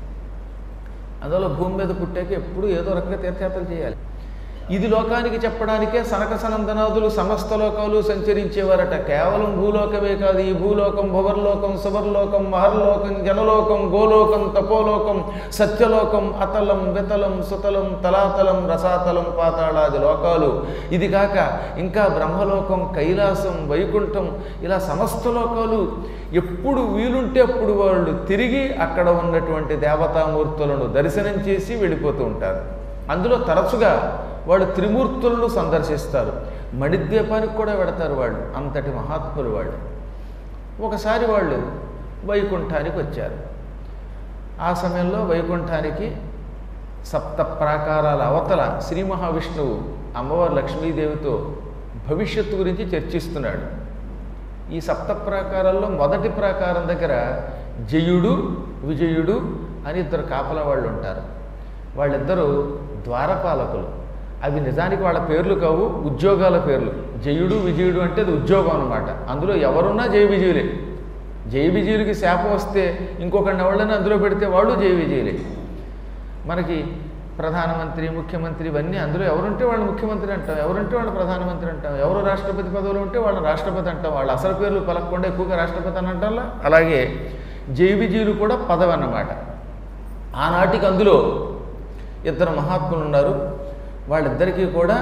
అందువల్ల భూమి మీద పుట్టాక ఎప్పుడు ఏదో రకంగా తీర్థయాత్రలు చేయాలి ఇది లోకానికి చెప్పడానికే సనక సనందనాదులు సమస్త లోకాలు సంచరించేవారట కేవలం భూలోకమే కాదు ఈ భూలోకం భువర్లోకం సువర్లోకం మహర్లోకం జనలోకం గోలోకం తపోలోకం సత్యలోకం అతలం వితలం సుతలం తలాతలం రసాతలం పాతాళాది లోకాలు ఇది కాక ఇంకా బ్రహ్మలోకం కైలాసం వైకుంఠం ఇలా సమస్త లోకాలు ఎప్పుడు వీలుంటే అప్పుడు వాళ్ళు తిరిగి అక్కడ ఉన్నటువంటి దేవతామూర్తులను దర్శనం చేసి వెళ్ళిపోతూ ఉంటారు అందులో తరచుగా వాళ్ళు త్రిమూర్తులను సందర్శిస్తారు మణిద్వీపానికి కూడా వెడతారు వాళ్ళు అంతటి మహాత్ములు వాళ్ళు ఒకసారి వాళ్ళు వైకుంఠానికి వచ్చారు ఆ సమయంలో వైకుంఠానికి సప్త ప్రాకారాల అవతల శ్రీ మహావిష్ణువు అమ్మవారు లక్ష్మీదేవితో భవిష్యత్తు గురించి చర్చిస్తున్నాడు ఈ సప్త ప్రాకారాల్లో మొదటి ప్రాకారం దగ్గర జయుడు విజయుడు అని ఇద్దరు కాపలా వాళ్ళు ఉంటారు వాళ్ళిద్దరూ ద్వారపాలకులు అవి నిజానికి వాళ్ళ పేర్లు కావు ఉద్యోగాల పేర్లు జయుడు విజయుడు అంటే అది ఉద్యోగం అనమాట అందులో ఎవరున్నా జయ విజయులే జయ విజయులకి శాపం వస్తే ఇంకొకరిని ఎవళ్ళని అందులో పెడితే వాళ్ళు జయ విజయులే మనకి ప్రధానమంత్రి ముఖ్యమంత్రి ఇవన్నీ అందులో ఎవరుంటే వాళ్ళు ముఖ్యమంత్రి అంటాం ఎవరుంటే వాళ్ళు ప్రధానమంత్రి అంటాం ఎవరు రాష్ట్రపతి పదవులు ఉంటే వాళ్ళని రాష్ట్రపతి అంటాం వాళ్ళ అసలు పేర్లు పలకకుండా ఎక్కువగా రాష్ట్రపతి అని అంటాం అలాగే జై విజయులు కూడా పదవి అన్నమాట ఆనాటికి అందులో ఇద్దరు మహాత్ములు ఉన్నారు వాళ్ళిద్దరికీ కూడా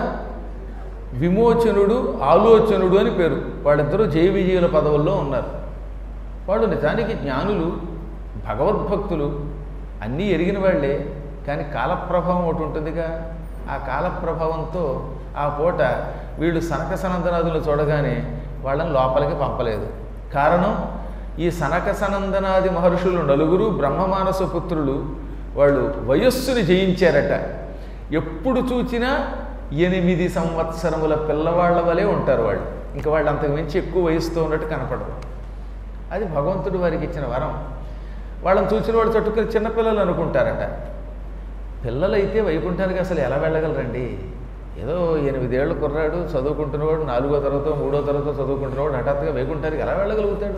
విమోచనుడు ఆలోచనుడు అని పేరు వాళ్ళిద్దరూ జయ విజయుల పదవుల్లో ఉన్నారు వాళ్ళు నిజానికి జ్ఞానులు భగవద్భక్తులు అన్నీ ఎరిగిన వాళ్ళే కానీ కాలప్రభావం ఒకటి ఉంటుందిగా ఆ కాలప్రభావంతో ఆ పూట వీళ్ళు సనక సనందనాదులు చూడగానే వాళ్ళని లోపలికి పంపలేదు కారణం ఈ సనక సనందనాది మహర్షులు నలుగురు బ్రహ్మమానస పుత్రులు వాళ్ళు వయస్సుని జయించారట ఎప్పుడు చూచినా ఎనిమిది సంవత్సరముల పిల్లవాళ్ల వలె ఉంటారు వాళ్ళు ఇంకా వాళ్ళు అంతకు మించి ఎక్కువ వయసుతో ఉన్నట్టు కనపడరు అది భగవంతుడు వారికి ఇచ్చిన వరం వాళ్ళని చూసిన వాడు చుట్టుకొని చిన్నపిల్లలు అనుకుంటారట పిల్లలైతే వైకుంఠానికి అసలు ఎలా వెళ్ళగలరండి ఏదో ఎనిమిదేళ్ళు కుర్రాడు చదువుకుంటున్నవాడు నాలుగో తరగతో మూడో తరగతో చదువుకుంటున్నవాడు హఠాత్తుగా వైకుంఠానికి ఎలా వెళ్ళగలుగుతాడు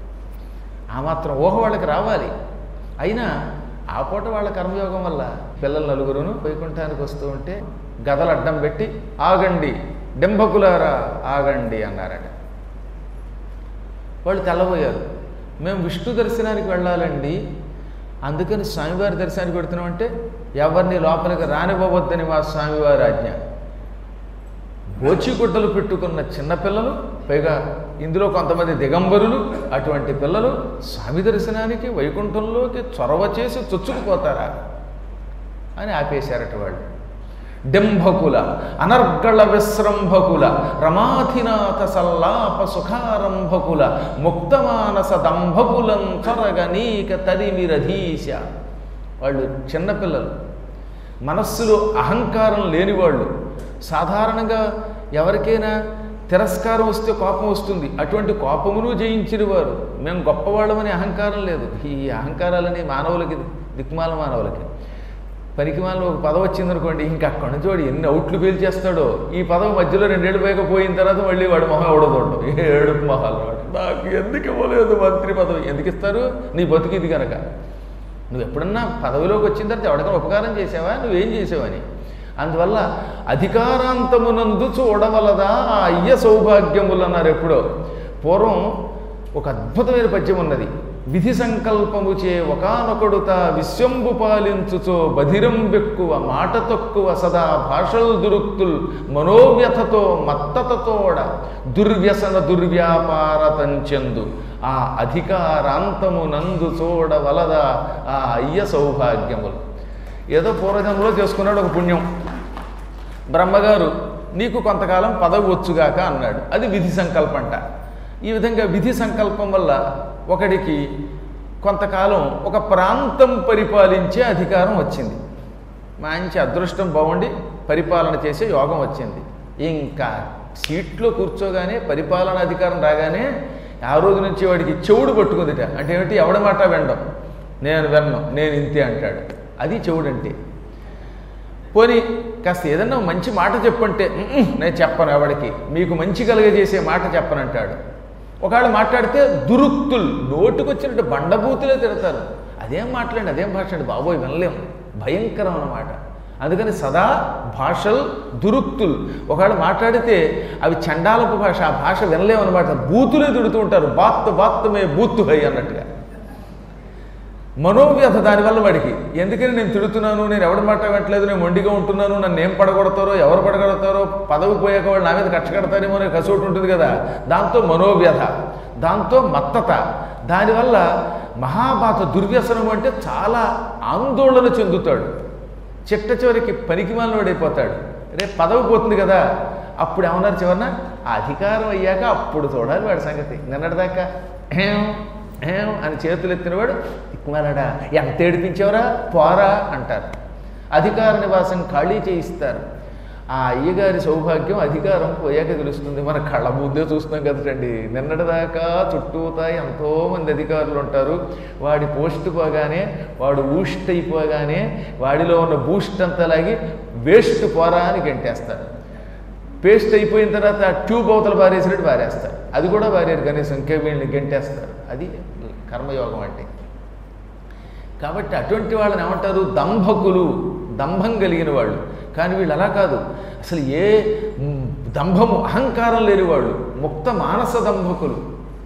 ఆ మాత్రం ఊహ వాళ్ళకి రావాలి అయినా ఆ పూట వాళ్ళ కర్మయోగం వల్ల పిల్లలు నలుగురును వైకుంఠానికి వస్తూ ఉంటే గదలు అడ్డం పెట్టి ఆగండి డెంబకులారా ఆగండి అన్నారట వాళ్ళు తెల్లబోయారు మేము విష్ణు దర్శనానికి వెళ్ళాలండి అందుకని స్వామివారి దర్శనానికి పెడుతున్నామంటే ఎవరిని లోపలికి రానివ్వవద్దని మా స్వామివారి ఆజ్ఞ గోచిగుడ్డలు పెట్టుకున్న చిన్నపిల్లలు పైగా ఇందులో కొంతమంది దిగంబరులు అటువంటి పిల్లలు స్వామి దర్శనానికి వైకుంఠంలోకి చొరవ చేసి చొచ్చుకుపోతారా అని ఆపేశారట వాళ్ళు డింభకుల అనర్గళ విశ్రంభకుల రమాధినాథ సల్లాప సుఖారంభకుల ముక్తమానస దంభకులం చొరగ నీక తరిమిరధీశ వాళ్ళు చిన్నపిల్లలు మనస్సులో అహంకారం లేనివాళ్ళు సాధారణంగా ఎవరికైనా తిరస్కారం వస్తే కోపం వస్తుంది అటువంటి కోపమును జయించిన వారు మేము గొప్పవాళ్ళమని అహంకారం లేదు ఈ అహంకారాలని మానవులకి దిక్మాల మానవులకి పనికి మాల ఒక పదవి వచ్చిందనుకోండి ఇంకా అక్కడి నుంచి వాడు ఎన్ని అవుట్లు పేల్చేస్తాడో ఈ పదవి మధ్యలో రెండేళ్ళు పైగా పోయిన తర్వాత మళ్ళీ వాడు మొహం ఎవడదోడు ఏడుపు మొహాలు వాడు నాకు ఎందుకు ఇవ్వలేదు మంత్రి పదవి ఎందుకు ఇస్తారు నీ బతుకిది కనుక నువ్వు ఎప్పుడన్నా పదవిలోకి వచ్చిన తర్వాత ఎవరికైనా ఉపకారం చేసావా నువ్వేం చేసావని అందువల్ల అధికారాంతమునందు చూడవలదా ఆ అయ్య సౌభాగ్యములు అన్నారు ఎప్పుడో పూర్వం ఒక అద్భుతమైన పద్యం ఉన్నది విధి సంకల్పము చే ఒకనొకడుత విశ్వంబు పాలించుచో బధిరం బెక్కువ మాట తక్కువ సదా భాషలు దురుక్తుల్ మనోవ్యథతో మత్తతతోడ దుర్వ్యసన దుర్వ్యాపార తంచెందు ఆ అధికారాంతము నందు చూడవలదా ఆ అయ్య సౌభాగ్యములు ఏదో పూర్వజన్మలో చేసుకున్నాడు ఒక పుణ్యం బ్రహ్మగారు నీకు కొంతకాలం పదవి వచ్చుగాక అన్నాడు అది విధి సంకల్పంట ఈ విధంగా విధి సంకల్పం వల్ల ఒకడికి కొంతకాలం ఒక ప్రాంతం పరిపాలించే అధికారం వచ్చింది మంచి అదృష్టం బాగుండి పరిపాలన చేసే యోగం వచ్చింది ఇంకా సీట్లో కూర్చోగానే పరిపాలన అధికారం రాగానే ఆ రోజు నుంచి వాడికి చెవుడు పట్టుకుందిట అంటే ఏమిటి ఎవడ మాట వినడం నేను విన్ను నేను ఇంతే అంటాడు అది చెవుడంటే పోనీ కాస్త ఏదన్నా మంచి మాట చెప్పంటే "ఉమ్మ్, నేను చెప్పను ఎవడికి మీకు మంచి కలుగజేసే మాట చెప్పనంటాడు ఒకవేళ మాట్లాడితే దురుక్తులు నోటుకొచ్చినట్టు బండబూతులే తిడతారు అదేం మాట్లాడి అదేం భాష అండి బాబోయ్ వినలేం భయంకరం అన్నమాట అందుకని సదా భాషలు దురుక్తులు ఒకవేళ మాట్లాడితే అవి చండాలపు భాష ఆ భాష వినలేమన్నమాట బూతులే తిడుతూ ఉంటారు బాత్ బాత్ మే బూతు హై అన్నట్టుగా మనోవ్యథ దానివల్ల వాడికి ఎందుకని నేను తిడుతున్నాను నేను ఎవడి మాట వినట్లేదు నేను మొండిగా ఉంటున్నాను నన్ను ఏం పడగొడతారో ఎవరు పడగొడతారో పదవి పోయాక వాళ్ళు నా మీద కక్ష కడతారేమో అనే కసోటి ఉంటుంది కదా దాంతో మనోవ్యథ దాంతో మత్తత దానివల్ల మహాబాధ దుర్వ్యసనం అంటే చాలా ఆందోళన చెందుతాడు చిట్ట చివరికి పనికి అయిపోతాడు రేపు పదవి పోతుంది కదా అప్పుడు ఏమన్నారు చివరన ఆ అధికారం అయ్యాక అప్పుడు చూడాలి వాడి సంగతి నిన్నటిదాకా ఏం ఏం అని చేతులు ఎత్తినవాడు దిక్కుమాలాడా ఎంత ఏడిపించావురా పోరా అంటారు అధికార నివాసం ఖాళీ చేయిస్తారు ఆ అయ్యగారి సౌభాగ్యం అధికారం పోయాక తెలుస్తుంది మన కళ్ళ ముందే చూస్తున్నాం కదండి నిన్నటిదాకా చుట్టూతా ఎంతోమంది అధికారులు ఉంటారు వాడి పోస్ట్ పోగానే వాడు ఊస్ట్ అయిపోగానే వాడిలో ఉన్న బూస్ట్ అంతా లాగి వేస్ట్ పోరా అని గంటేస్తారు పేస్ట్ అయిపోయిన తర్వాత ఆ ట్యూబ్ అవతల బారేసినట్టు బారేస్తారు అది కూడా బారేరు కనీసం ఇంకే వీళ్ళని గంటేస్తారు అది కర్మయోగం అంటే కాబట్టి అటువంటి వాళ్ళని ఏమంటారు దంభకులు దంభం కలిగిన వాళ్ళు కానీ వీళ్ళు అలా కాదు అసలు ఏ మ్, దంభము అహంకారం లేని వాళ్ళు ముక్త మానస దంభకులు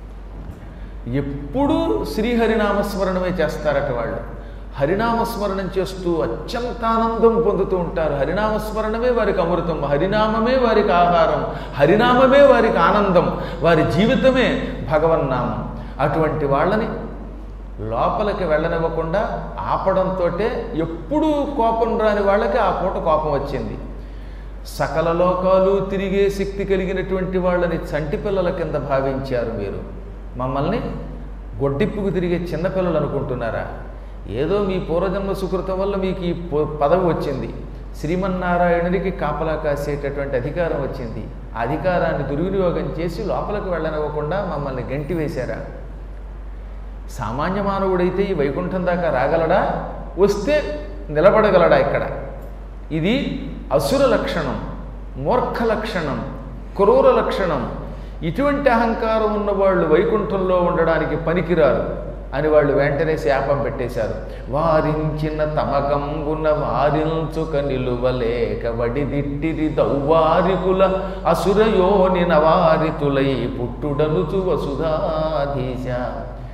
ఎప్పుడూ శ్రీహరినామస్మరణమే చేస్తారట వాళ్ళు హరినామస్మరణం చేస్తూ అత్యంత ఆనందం పొందుతూ ఉంటారు హరినామస్మరణమే వారికి అమృతం హరినామమే వారికి ఆహారం హరినామమే వారికి ఆనందం వారి జీవితమే భగవన్నామం అటువంటి వాళ్ళని లోపలికి వెళ్ళనివ్వకుండా ఆపడంతో ఎప్పుడూ కోపం రాని వాళ్ళకి ఆ పూట కోపం వచ్చింది సకల లోకాలు తిరిగే శక్తి కలిగినటువంటి వాళ్ళని చంటి పిల్లల కింద భావించారు మీరు మమ్మల్ని గొడ్డిప్పుకు తిరిగే చిన్నపిల్లలు అనుకుంటున్నారా ఏదో మీ పూర్వజన్మ సుకృతం వల్ల మీకు ఈ ప- పదవి వచ్చింది శ్రీమన్నారాయణుడికి కాపలా కాసేటటువంటి అధికారం వచ్చింది ఆ అధికారాన్ని దుర్వినియోగం చేసి లోపలికి వెళ్ళనివ్వకుండా మమ్మల్ని గంటి వేశారా సామాన్య మానవుడైతే ఈ వైకుంఠం దాకా రాగలడా వస్తే నిలబడగలడా ఇక్కడ ఇది అసుర లక్షణం మూర్ఖ లక్షణం క్రూర లక్షణం ఇటువంటి అహంకారం ఉన్నవాళ్ళు వైకుంఠంలో ఉండడానికి పనికిరారు అని వాళ్ళు వెంటనే శాపం పెట్టేశారు వారించిన తమకంబున వారించుక నిలువలేక వడిదిట్టిరి దౌవారికుల అసురయోని నవారితులై పుట్టుడనుచు వసుధాధీశ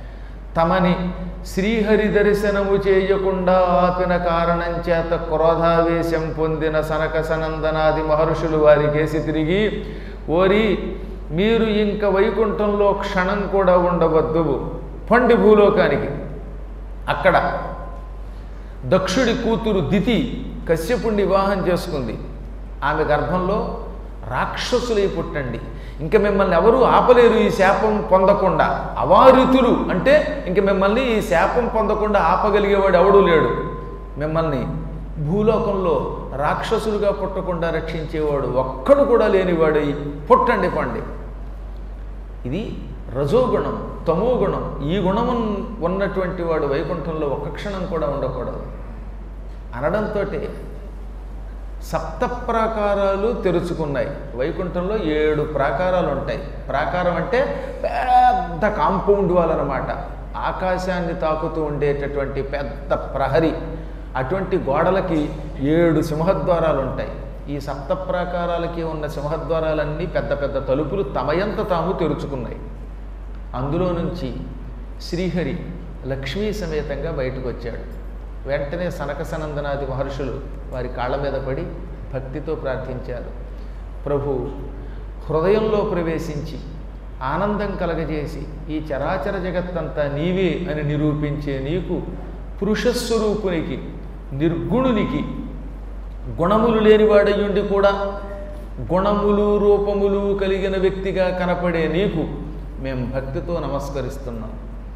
తమని శ్రీహరి దర్శనము చేయకుండా ఆపిన కారణం చేత క్రోధావేశం పొందిన సనక సనందనాది మహర్షులు వారికేసి తిరిగి ఓరి మీరు ఇంక వైకుంఠంలో క్షణం కూడా ఉండవద్దు పండి భూలోకానికి అక్కడ దక్షుడి కూతురు దితి కశ్యపుణ్ణి వివాహం చేసుకుంది ఆమె గర్భంలో రాక్షసులై పుట్టండి ఇంక మిమ్మల్ని ఎవరు ఆపలేరు ఈ శాపం పొందకుండా అవారితులు అంటే ఇంక మిమ్మల్ని ఈ శాపం పొందకుండా ఆపగలిగేవాడు ఎవడూ లేడు మిమ్మల్ని భూలోకంలో రాక్షసులుగా పుట్టకుండా రక్షించేవాడు ఒక్కడు కూడా లేనివాడు పుట్టండి పండి ఇది రజోగుణం తమో గుణం ఈ గుణం ఉన్నటువంటి వాడు వైకుంఠంలో ఒక్క క్షణం కూడా ఉండకూడదు అనడంతో సప్త ప్రాకారాలు తెరుచుకున్నాయి వైకుంఠంలో ఏడు ప్రాకారాలు ఉంటాయి ప్రాకారం అంటే పెద్ద కాంపౌండ్ వాల్ అనమాట ఆకాశాన్ని తాకుతూ ఉండేటటువంటి పెద్ద ప్రహరి అటువంటి గోడలకి ఏడు సింహద్వారాలు ఉంటాయి ఈ సప్త ప్రాకారాలకి ఉన్న సింహద్వారాలన్నీ పెద్ద పెద్ద తలుపులు తమయంత తాము తెరుచుకున్నాయి అందులో నుంచి శ్రీహరి లక్ష్మీ సమేతంగా బయటకు వచ్చాడు వెంటనే సనక సనందనాది మహర్షులు వారి కాళ్ళ మీద పడి భక్తితో ప్రార్థించారు ప్రభు హృదయంలో ప్రవేశించి ఆనందం కలగజేసి ఈ చరాచర జగత్తంతా నీవే అని నిరూపించే నీకు పురుషస్వరూపునికి నిర్గుణునికి గుణములు లేనివాడయ్యుండి కూడా గుణములు రూపములు కలిగిన వ్యక్తిగా కనపడే నీకు మేము భక్తితో నమస్కరిస్తున్నాం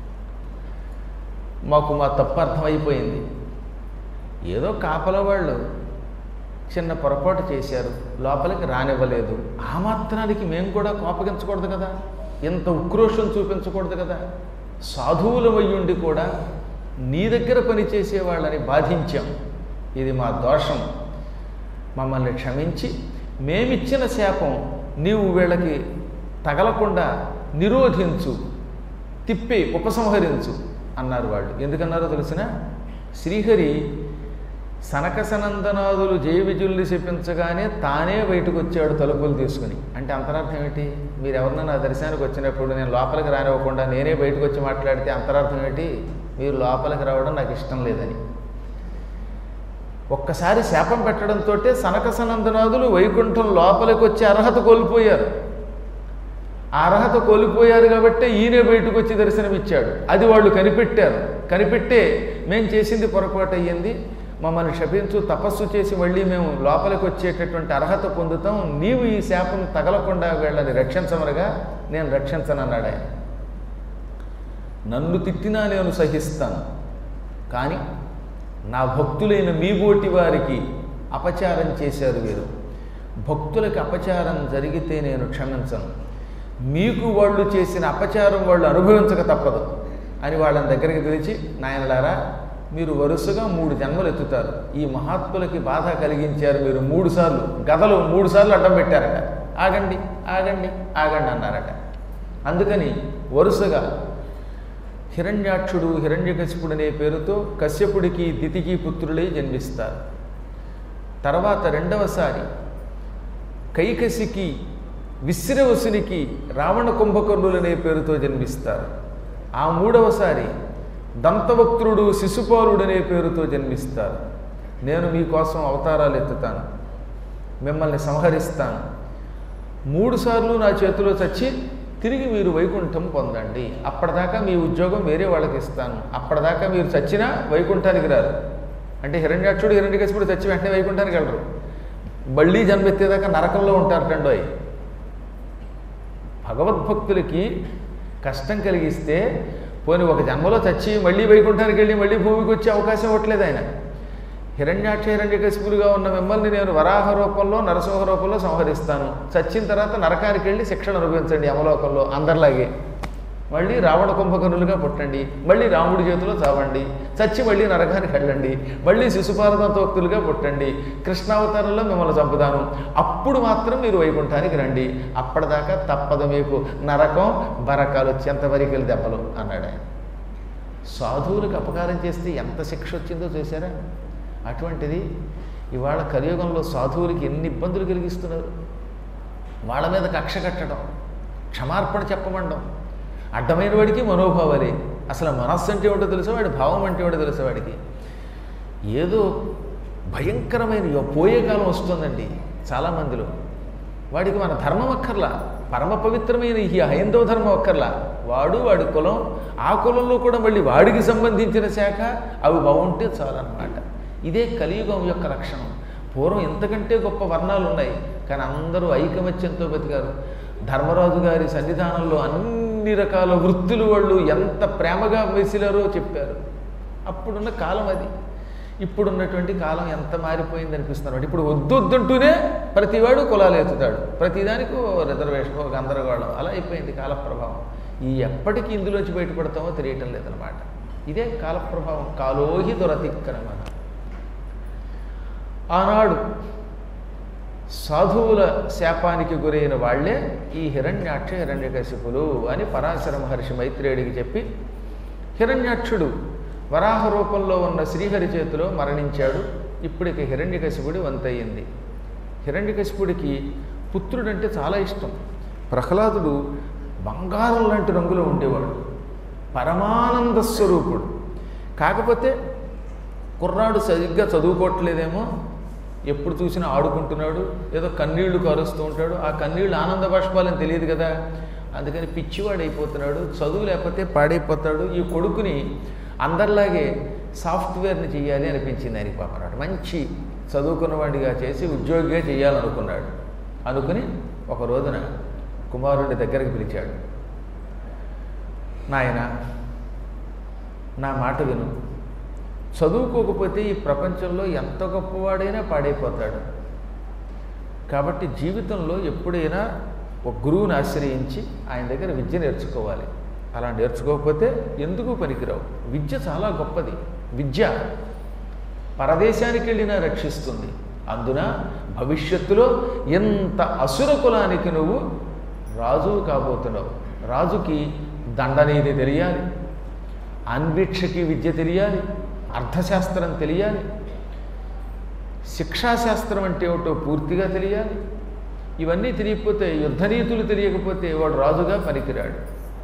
మాకు మా తప్పు అర్థమైపోయింది ఏదో కాపల వాళ్ళు చిన్న పొరపాటు చేశారు లోపలికి రానివ్వలేదు ఆ మాత్రానికి మేము కూడా కోపగించకూడదు కదా ఇంత ఉక్రోషం చూపించకూడదు కదా సాధువులమయ్యుండి కూడా నీ దగ్గర పనిచేసే వాళ్ళని బాధించాం ఇది మా దోషం మమ్మల్ని క్షమించి మేమిచ్చిన శాపం నీవు వీళ్ళకి తగలకుండా నిరోధించు తిప్పి ఉపసంహరించు అన్నారు వాళ్ళు ఎందుకన్నారో తెలిసిన శ్రీహరి సనక సనందనాదులు జయ విజయుల్ని చెప్పించగానే తానే బయటకు వచ్చాడు తలుపులు తీసుకుని అంటే అంతరార్థం ఏమిటి మీరు ఎవరన్నా నా దర్శనానికి వచ్చినప్పుడు నేను లోపలికి రానివ్వకుండా నేనే బయటకు వచ్చి మాట్లాడితే అంతరార్థం ఏమిటి మీరు లోపలికి రావడం నాకు ఇష్టం లేదని ఒక్కసారి శాపం పెట్టడంతో సనక సనందనాదులు వైకుంఠం లోపలికి వచ్చే అర్హత కోల్పోయారు ఆ అర్హత కోల్పోయారు కాబట్టి ఈయనే బయటకు వచ్చి దర్శనమిచ్చాడు అది వాళ్ళు కనిపెట్టారు కనిపెట్టే మేము చేసింది పొరపాటు అయ్యింది మమ్మల్ని క్షపించు తపస్సు చేసి మళ్ళీ మేము లోపలికి వచ్చేటటువంటి అర్హత పొందుతాం నీవు ఈ శాపం తగలకుండా వీళ్ళని రక్షించమనగా నేను రక్షించనన్నాడు ఆయన నన్ను తిట్టినా నేను సహిస్తాను కానీ నా భక్తులైన మీ బోటి వారికి అపచారం చేశారు వీరు భక్తులకి అపచారం జరిగితే నేను క్షమించను మీకు వాళ్ళు చేసిన అపచారం వాళ్ళు అనుభవించక తప్పదు అని వాళ్ళని దగ్గరికి పిలిచి నాయనలారా మీరు వరుసగా మూడు జన్మలు ఎత్తుతారు ఈ మహాత్ములకి బాధ కలిగించారు మీరు మూడు సార్లు గదలు మూడు సార్లు అడ్డం పెట్టారట ఆగండి ఆగండి ఆగండి అన్నారట అందుకని వరుసగా హిరణ్యాక్షుడు హిరణ్యకశిపుడు అనే పేరుతో కశ్యపుడికి దితికి పుత్రులై జన్మిస్తారు తర్వాత రెండవసారి కైకసికి విశ్రవసునికి రావణ కుంభకర్ణులు అనే పేరుతో జన్మిస్తారు ఆ మూడవసారి దంతవక్త్రుడు శిశుపాలుడు అనే పేరుతో జన్మిస్తారు నేను మీకోసం అవతారాలు ఎత్తుతాను మిమ్మల్ని సంహరిస్తాను మూడుసార్లు నా చేతిలో చచ్చి తిరిగి మీరు వైకుంఠం పొందండి అప్పటిదాకా మీ ఉద్యోగం వేరే వాళ్ళకి ఇస్తాను అప్పటిదాకా మీరు చచ్చినా వైకుంఠానికి రారు అంటే హిరణ్యాక్షుడు హిరణ్యకశిపుడు చచ్చి వెంటనే వైకుంఠానికి వెళ్ళరు మళ్ళీ జన్మెత్తేదాకా నరకంలో ఉంటారు టండోయ్ భగవద్భక్తులకి కష్టం కలిగిస్తే పోనీ ఒక జన్మలో చచ్చి మళ్ళీ వైకుంఠానికి వెళ్ళి మళ్ళీ భూమికి వచ్చే అవకాశం ఇవ్వట్లేదు ఆయన హిరణ్యాక్ష హిరణ్యకశిపులుగా ఉన్న మిమ్మల్ని నేను వరాహ రూపంలో నరసింహ రూపంలో సంహరిస్తాను చచ్చిన తర్వాత నరకానికి వెళ్ళి శిక్షణ అనుభవించండి యమలోకంలో అందరిలాగే మళ్ళీ రావణ కుంభకర్ణులుగా పుట్టండి మళ్ళీ రాముడి చేతిలో చావండి చచ్చి మళ్ళీ నరకానికి వెళ్ళండి మళ్ళీ శిశుపాలదంతోక్తులుగా పుట్టండి కృష్ణావతారంలో మిమ్మల్ని చంపుతాను అప్పుడు మాత్రం మీరు వైకుంఠానికి రండి అప్పటిదాకా తప్పదు మీకు నరకం బరకాలు వచ్చేంతవరకు వెళ్ళి దెబ్బలు అన్నాడు ఆయన సాధువులకు అపకారం చేస్తే ఎంత శిక్ష వచ్చిందో చూసారా అటువంటిది ఇవాళ కలియుగంలో సాధువులకి ఎన్ని ఇబ్బందులు కలిగిస్తున్నారు వాళ్ళ మీద కక్ష కట్టడం క్షమార్పణ చెప్పమండం అడ్డమైన వాడికి మనోభావాలే అసలు మనస్సు అంటే ఏమిటో తెలుసా వాడి భావం అంటే ఏమిటో తెలుసా వాడికి ఏదో భయంకరమైన యో- పోయే కాలం వస్తుందండి చాలామందిలో వాడికి మన ధర్మం అక్కర్లా పరమ పవిత్రమైన ఈ హైందవ ధర్మం అక్కర్లా వాడు వాడి కులం ఆ కులంలో కూడా మళ్ళీ వాడికి సంబంధించిన శాఖ అవి బాగుంటే చాలన్నమాట ఇదే కలియుగం యొక్క లక్షణం పూర్వం ఇంతకంటే గొప్ప వర్ణాలు ఉన్నాయి కానీ అందరూ ఐకమత్యంతో బతికారు ధర్మరాజు గారి సన్నిధానంలో అన్ని రకాల వృత్తులు వాళ్ళు ఎంత ప్రేమగా మెసిలారో చెప్పారు అప్పుడున్న కాలం అది ఇప్పుడున్నటువంటి కాలం ఎంత మారిపోయింది అనిపిస్తున్నారు ఇప్పుడు వద్దు వద్దంటూనే ప్రతివాడు కులాలు ఎత్తుతాడు ప్రతిదానికి ఓ రిజర్వేషన్ ఒక గందరగోళం అలా అయిపోయింది కాల ప్రభావం ఈ ఎప్పటికీ ఇందులోంచి బయటపడతామో తెలియటం లేదనమాట ఇదే కాల ప్రభావం కాలోహి దురతిక్రమ ఆనాడు సాధువుల శాపానికి గురైన వాళ్ళే ఈ హిరణ్యాక్ష హిరణ్యకశిపులు అని పరాశర మహర్షి మైత్రేయుడికి చెప్పి హిరణ్యాక్షుడు వరాహ రూపంలో ఉన్న శ్రీహరి చేతిలో మరణించాడు ఇప్పటికి హిరణ్యకశిపుడి వంతయింది హిరణ్యకశిపుడికి పుత్రుడంటే చాలా ఇష్టం ప్రహ్లాదుడు బంగారం లాంటి రంగులో ఉండేవాడు పరమానంద స్వరూపుడు కాకపోతే కుర్రాడు సరిగ్గా చదువుకోవట్లేదేమో ఎప్పుడు చూసినా ఆడుకుంటున్నాడు ఏదో కన్నీళ్లు కారుస్తూ ఉంటాడు ఆ కన్నీళ్ళు ఆనంద బాష్పాలని తెలియదు కదా అందుకని పిచ్చివాడు అయిపోతున్నాడు చదువు లేకపోతే పాడైపోతాడు ఈ కొడుకుని అందరిలాగే సాఫ్ట్వేర్ని చేయాలి అనిపించింది ఆయనకి పాపనాడు మంచి చదువుకున్నవాడిగా చేసి ఉద్యోగిగా చేయాలనుకున్నాడు అనుకుని ఒక రోజున కుమారుడి దగ్గరికి పిలిచాడు నాయన నా మాట విను చదువుకోకపోతే ఈ ప్రపంచంలో ఎంత గొప్పవాడైనా పాడైపోతాడు కాబట్టి జీవితంలో ఎప్పుడైనా ఒక గురువుని ఆశ్రయించి ఆయన దగ్గర విద్య నేర్చుకోవాలి అలా నేర్చుకోకపోతే ఎందుకు పనికిరావు విద్య చాలా గొప్పది విద్య పరదేశానికి వెళ్ళినా రక్షిస్తుంది అందున భవిష్యత్తులో ఎంత అసుర కులానికి నువ్వు రాజువు కాబోతున్నావు రాజుకి దండనేది తెలియాలి అన్వీక్షకి విద్య తెలియాలి అర్థశాస్త్రం తెలియాలి శిక్షాశాస్త్రం అంటే ఏమిటో పూర్తిగా తెలియాలి ఇవన్నీ తెలియకపోతే యుద్ధనీతులు తెలియకపోతే వాడు రాజుగా పనికిరాడు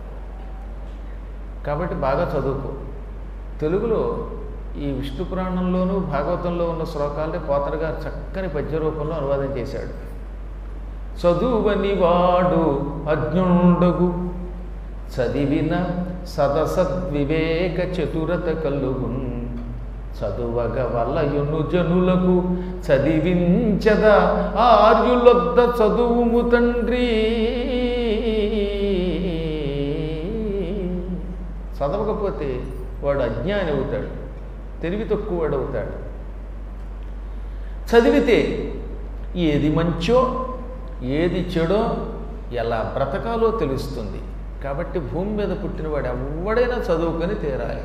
కాబట్టి బాగా చదువుకో తెలుగులో ఈ విష్ణు పురాణంలోనూ భాగవతంలో ఉన్న శ్లోకాలని పోతన గారు చక్కని పద్య రూపంలో అనువాదం చేశాడు చదువని వాడు అజ్ఞుండగు చదివిన సదసద్వివేక చతురత కలుగున్ చదువగ వలయును జనులకు చదివించద ఆర్యులొద్ద చదువుము తండ్రి చదవకపోతే వాడు అజ్ఞాని అవుతాడు తెలివి తక్కువవాడు అవుతాడు చదివితే ఏది మంచో ఏది చెడో ఎలా బ్రతకాలో తెలుస్తుంది కాబట్టి భూమి మీద పుట్టినవాడు ఎవడైనా చదువుకొని తీరాలి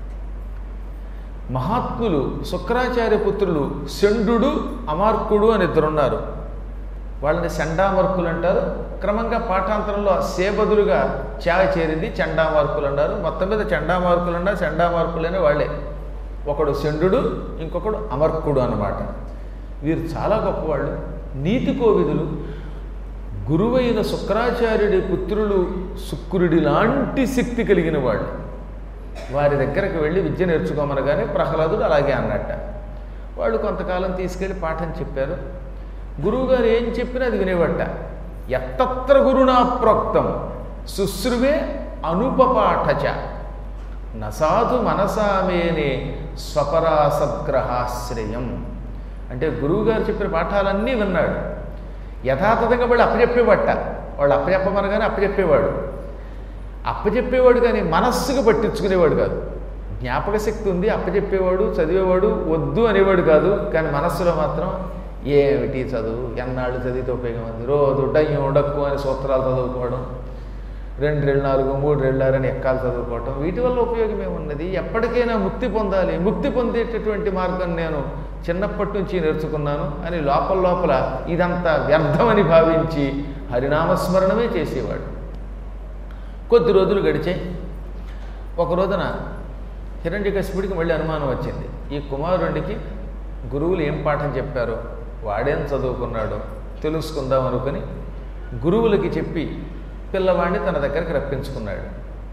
మహాత్ములు శుక్రాచార్య పుత్రులు శండు అమార్కుడు అని ఇద్దరున్నారు వాళ్ళని చండామర్కులు అంటారు క్రమంగా పాఠాంతరంలో సేబదులుగా ఛాయ చేరింది చండామార్కులు అన్నారు మొత్తం మీద చండామార్కులు అన్నా చండామార్కులనే వాళ్ళే ఒకడు శండు ఇంకొకడు అమర్కుడు అన్నమాట వీరు చాలా గొప్పవాళ్ళు నీతి కోవిదులు గురువైన శుక్రాచార్యుడి పుత్రులు శుక్రుడి లాంటి శక్తి కలిగిన వాళ్ళు వారి దగ్గరకు వెళ్ళి విద్య నేర్చుకోమనగానే ప్రహ్లాదుడు అలాగే అన్నట్ట వాళ్ళు కొంతకాలం తీసుకెళ్ళి పాఠం చెప్పారు గురువుగారు ఏం చెప్పినా అది వినేవట ఎత్తత్ర గురునా ప్రోక్తం శుశ్రువే అనుపపాఠచ నసాధు మనసామేనే స్వపరాసద్గ్రహాశ్రయం అంటే గురువుగారు చెప్పిన పాఠాలన్నీ విన్నాడు యథాతథంగా వాళ్ళు అప్పచెప్పేవట వాళ్ళు అప్పచెప్పమనగానే అప్పచెప్పేవాడు అప్పచెప్పేవాడు కానీ మనస్సుకు పట్టించుకునేవాడు కాదు జ్ఞాపక శక్తి ఉంది అప్పచెప్పేవాడు చదివేవాడు వద్దు అనేవాడు కాదు కానీ మనస్సులో మాత్రం ఏమిటి చదువు ఎన్నాళ్ళు చదివితే ఉపయోగం ఉంది రోజు డయ్యం డక్కు అని సూత్రాలు చదువుకోవడం రెండు రెండు నాలుగు మూడు రెండు ఆరు అని ఎక్కాలు చదువుకోవటం వీటి వల్ల ఉపయోగం ఏమున్నది ఎప్పటికైనా ముక్తి పొందాలి ముక్తి పొందేటటువంటి మార్గం నేను చిన్నప్పటి నుంచి నేర్చుకున్నాను అని లోపల లోపల ఇదంతా వ్యర్థమని భావించి హరినామస్మరణమే చేసేవాడు కొద్ది రోజులు గడిచాయి ఒక రోజున హిరణ్యకశిపుడికి మళ్ళీ అనుమానం వచ్చింది ఈ కుమారుడికి గురువులు ఏం పాఠం చెప్పారో వాడేం చదువుకున్నాడో తెలుసుకుందాం అనుకుని గురువులకి చెప్పి పిల్లవాడిని తన దగ్గరికి రప్పించుకున్నాడు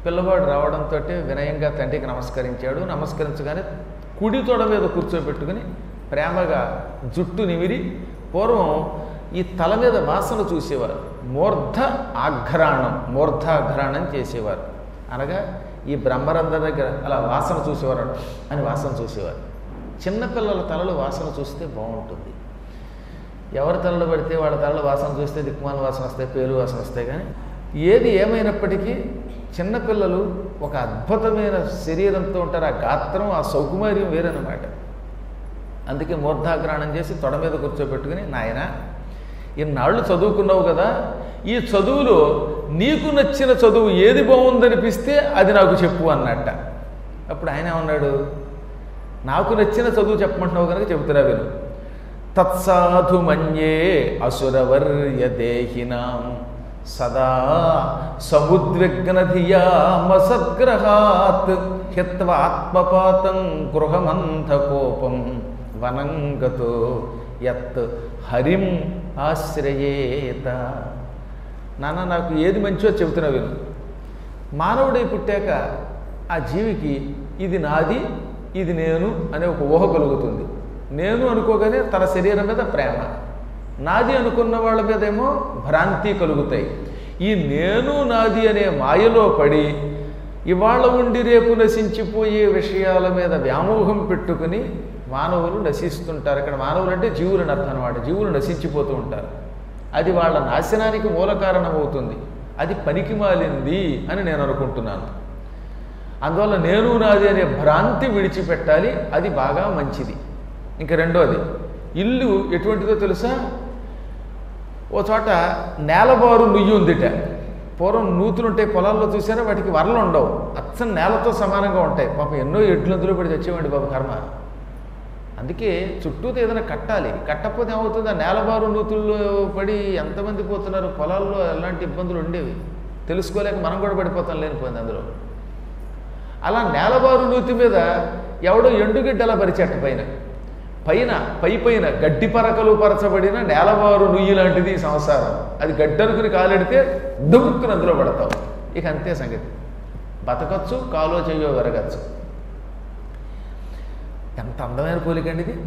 పిల్లవాడు రావడంతో వినయంగా తండ్రికి నమస్కరించాడు నమస్కరించగానే కుడి తొడ మీద కూర్చోబెట్టుకుని ప్రేమగా జుట్టు నిమిరి పూర్వం ఈ తల మీద వాసన చూసేవారు మూర్ధ ఆఘ్రాణం మూర్ధాఘ్రాణం చేసేవారు అనగా ఈ బ్రహ్మరంధ్ర దగ్గర అలా వాసన చూసేవారు అని వాసన చూసేవారు చిన్నపిల్లల తలలు వాసన చూస్తే బాగుంటుంది ఎవరి తలలు పడితే వాళ్ళ తలలు వాసన చూస్తే దిక్కుమాల వాసన వస్తాయి పేరు వాసన వస్తాయి కానీ ఏది ఏమైనప్పటికీ చిన్నపిల్లలు ఒక అద్భుతమైన శరీరంతో ఉంటారు ఆ గాత్రం ఆ సౌకుమార్యం వేరనమాట అందుకే మూర్ధాగ్రహణం చేసి తొడ మీద కూర్చోబెట్టుకుని నాయన ఇన్నాళ్ళు చదువుకున్నావు కదా ఈ చదువులో నీకు నచ్చిన చదువు ఏది బాగుందనిపిస్తే అది నాకు చెప్పు అన్నట్ట అప్పుడు ఆయన ఏమన్నాడు నాకు నచ్చిన చదువు చెప్పమంటున్నావు కనుక చెబుతున్నా విను తత్సాధు మన్యే అసురవర్య దేహినాం సదా సముద్విగ్నధియా మసద్గ్రహాత్ హిత్వా ఆత్మపాతం గృహమంథకోపం వనంగతో యత్ హరిం ఆశ్రయేత నాన్న నాకు ఏది మంచో చెబుతున్నా విను మానవుడై పుట్టాక ఆ జీవికి ఇది నాది ఇది నేను అనే ఒక ఊహ కలుగుతుంది నేను అనుకోగానే తన శరీరం మీద ప్రేమ నాది అనుకున్న వాళ్ళ మీదేమో భ్రాంతి కలుగుతాయి ఈ నేను నాది అనే మాయలో పడి ఇవాళ ఉండి రేపు నశించిపోయే విషయాల మీద వ్యామోహం పెట్టుకుని మానవులు నశిస్తుంటారు ఇక్కడ మానవులు అంటే జీవులను అర్థం అనమాట జీవులు నశించిపోతూ ఉంటారు అది వాళ్ళ నాశనానికి మూల కారణమవుతుంది అది పనికి మాలింది అని నేను అనుకుంటున్నాను అందువల్ల నేను నాది అనే భ్రాంతి విడిచిపెట్టాలి అది బాగా మంచిది ఇంకా రెండోది ఇల్లు ఎటువంటిదో తెలుసా ఓ చోట నేలబారు నుయ్యి ఉందిట పూర్వం నూతులు ఉంటాయి పొలాల్లో చూసారా వాటికి వరలు ఉండవు అచ్చం నేలతో సమానంగా ఉంటాయి పాపం ఎన్నో ఎడ్లు అందులో పడి తెచ్చేవాడి బాబు కర్మ అందుకే చుట్టూతో ఏదైనా కట్టాలి కట్టకపోతే ఏమవుతుంది ఆ నేలబారు నూతుల్లో పడి ఎంతమంది పోతున్నారు పొలాల్లో ఎలాంటి ఇబ్బందులు ఉండేవి తెలుసుకోలేక మనం కూడా పడిపోతాం లేనిపోయింది అందులో అలా నేలబారు నూతి మీద ఎవడో ఎండుగడ్డి అలా పరిచెట్ట పైన పైన పై పైన గడ్డి పరకలు పరచబడిన నేలబారు నుయ్యి లాంటిది ఈ సంసారం అది గడ్డి అనుకుని కాలెడితే దుమ్ముక్కుని అందులో పడతావు ఇక అంతే సంగతి బతకచ్చు కాలో చెయ్యో వెరగచ్చు ఎంత అందమైన పోలికండి ఇది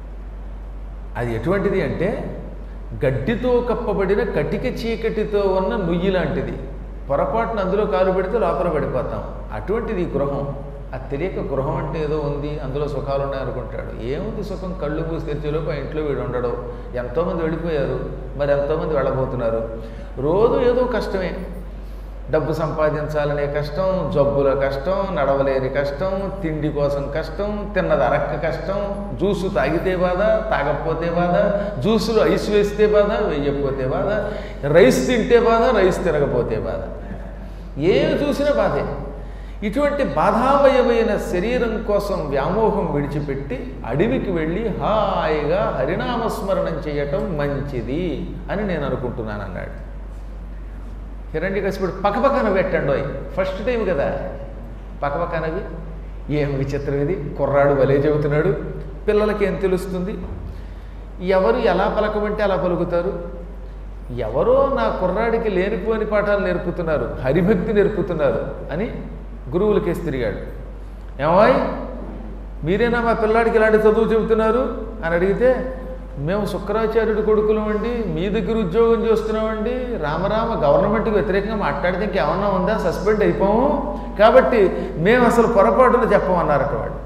అది ఎటువంటిది అంటే గడ్డితో కప్పబడిన కటిక చీకటితో ఉన్న నుయ్యి లాంటిది పొరపాటున అందులో కాలు పెడితే లోపల పడిపోతాం అటువంటిది ఈ గృహం అది తెలియక గృహం అంటే ఏదో ఉంది అందులో సుఖాలు ఉన్నాయనుకుంటాడు ఏముంది సుఖం కళ్ళు మూసి తెరిచేలోపు ఆ ఇంట్లో వీడు ఉండడు ఎంతోమంది వెళ్ళిపోయారు మరి ఎంతోమంది వెళ్ళబోతున్నారు రోజు ఏదో కష్టమే డబ్బు సంపాదించాలనే కష్టం జబ్బుల కష్టం నడవలేని కష్టం తిండి కోసం కష్టం తిన్నది అరక్క కష్టం జ్యూసు తాగితే బాధ తాగకపోతే బాధ జ్యూసులు ఐస్ వేస్తే బాధ వేయకపోతే బాధ రైస్ తింటే బాధ రైస్ తినకపోతే బాధ ఏమి చూసినా బాధే ఇటువంటి బాధామయమైన శరీరం కోసం వ్యామోహం విడిచిపెట్టి అడవికి వెళ్ళి హాయిగా హరినామస్మరణం చేయటం మంచిది అని నేను అనుకుంటున్నాను అన్నాడు హిరణ్యకశిపుడు పక్కపక్కన పెట్టండి ఫస్ట్ టైం కదా పక్కపక్కనవి ఏం విచిత్రం ఇది కుర్రాడు భలే చెబుతున్నాడు పిల్లలకి ఏం తెలుస్తుంది ఎవరు ఎలా పలకమంటే అలా పలుకుతారు ఎవరో నా కుర్రాడికి లేనిపోని పాఠాలు నేర్పుతున్నారు హరిభక్తి నేర్పుతున్నారు అని గురువులకేసి తిరిగాడు ఏమాయ్ మీరేనా మా పిల్లాడికి ఇలాంటి చదువు చెబుతున్నారు అని అడిగితే మేము శుక్రాచార్యుడి కొడుకులం అండి మీ దగ్గర ఉద్యోగం చేస్తున్నామండి రామరామ గవర్నమెంట్కి వ్యతిరేకంగా మాట్లాడితే ఇంకేమన్నా ఉందా సస్పెండ్ అయిపోము కాబట్టి మేము అసలు పొరపాటున చెప్పమన్నారట వాడు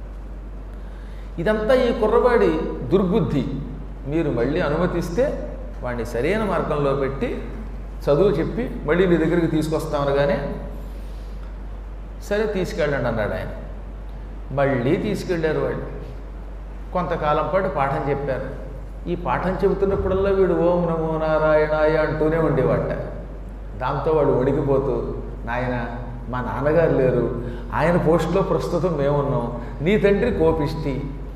ఇదంతా ఈ కుర్రవాడి దుర్బుద్ధి మీరు మళ్ళీ అనుమతిస్తే వాడిని సరైన మార్గంలో పెట్టి చదువు చెప్పి మళ్ళీ మీ దగ్గరికి తీసుకొస్తామనగానే సరే తీసుకెళ్ళండి అన్నాడు ఆయన మళ్ళీ తీసుకెళ్ళారు వాళ్ళు కొంతకాలం పాటు పాఠం చెప్పారు ఈ పాఠం చెబుతున్నప్పుడల్లా వీడు ఓం నమో నారాయణాయ అంటూనే ఉండేవాట దాంతో వాడు వణికిపోతూ నాయన మా నాన్నగారు లేరు ఆయన పోస్టులో ప్రస్తుతం మేమున్నాం నీ తండ్రి కోపిష్టి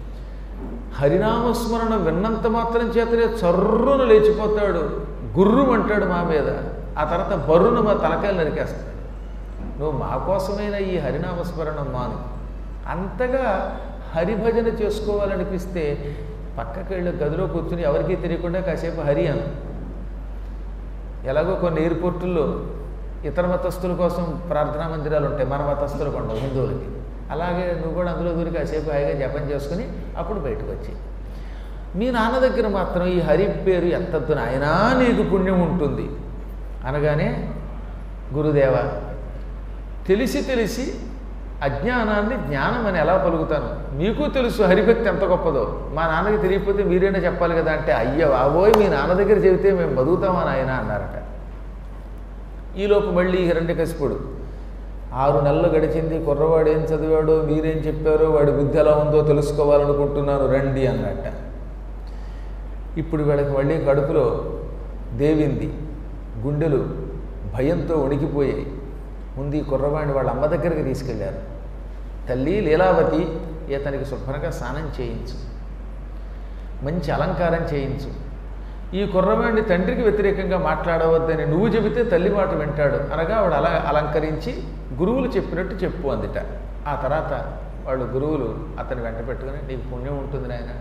హరినామస్మరణ విన్నంత మాత్రం చేతనే చర్రును లేచిపోతాడు గుర్రు అంటాడు మా మీద ఆ తర్వాత బర్రును మా తలకాయలు నరికేస్తాడు నువ్వు మా కోసమైన ఈ హరినామస్మరణం మాను అంతగా హరిభజన చేసుకోవాలనిపిస్తే పక్కకి వెళ్ళి గదిలో కూర్చుని ఎవరికీ తెలియకుండా కాసేపు హరి అను ఎలాగో కొన్ని ఎయిర్పోర్టుల్లో ఇతర మతస్థుల కోసం ప్రార్థనా మందిరాలు ఉంటాయి మన మతస్థులకు ఉండవు హిందువులకి అలాగే నువ్వు కూడా అందులో దూరి కాసేపు హాయిగా జపం చేసుకుని అప్పుడు బయటకు వచ్చి మీ నాన్న దగ్గర మాత్రం ఈ హరి పేరు ఎత్తద్దు నాయనా నీకు పుణ్యం ఉంటుంది అనగానే గురుదేవ తెలిసి తెలిసి అజ్ఞానాన్ని జ్ఞానం అని ఎలా పలుకుతాను మీకు తెలుసు హరిభక్తి ఎంత గొప్పదో మా నాన్నకి తెలియకపోతే మీరైనా చెప్పాలి కదా అంటే అయ్య బాబోయ్ మీ నాన్న దగ్గర చెబితే మేము బతుకుతామా నాయన అన్నారట ఈలోపు మళ్ళీ హిరణ్యకశిపుడు ఆరు నెలలు గడిచింది కుర్రవాడు ఏం చదివాడో మీరేం చెప్పారో వాడి బుద్ధి ఎలా ఉందో తెలుసుకోవాలనుకుంటున్నాను రండి అన్నట్ట ఇప్పుడు వీళ్ళకి మళ్ళీ కడుపులో దేవింది గుండెలు భయంతో వణికిపోయాయి ముందు ఈ కుర్రవాడిని వాళ్ళ అమ్మ దగ్గరికి తీసుకెళ్లారు తల్లి లీలావతి ఇతనికి శుభ్రంగా స్నానం చేయించు మంచి అలంకారం చేయించు ఈ కుర్రవాడిని తండ్రికి వ్యతిరేకంగా మాట్లాడవద్దని నువ్వు చెబితే తల్లి మాట వింటాడు అనగా వాడు అలా అలంకరించి గురువులు చెప్పినట్టు చెప్పు అందుట ఆ తర్వాత వాళ్ళు గురువులు అతని వెంట పెట్టుకుని నీకు పుణ్యం ఉంటుంది నాయన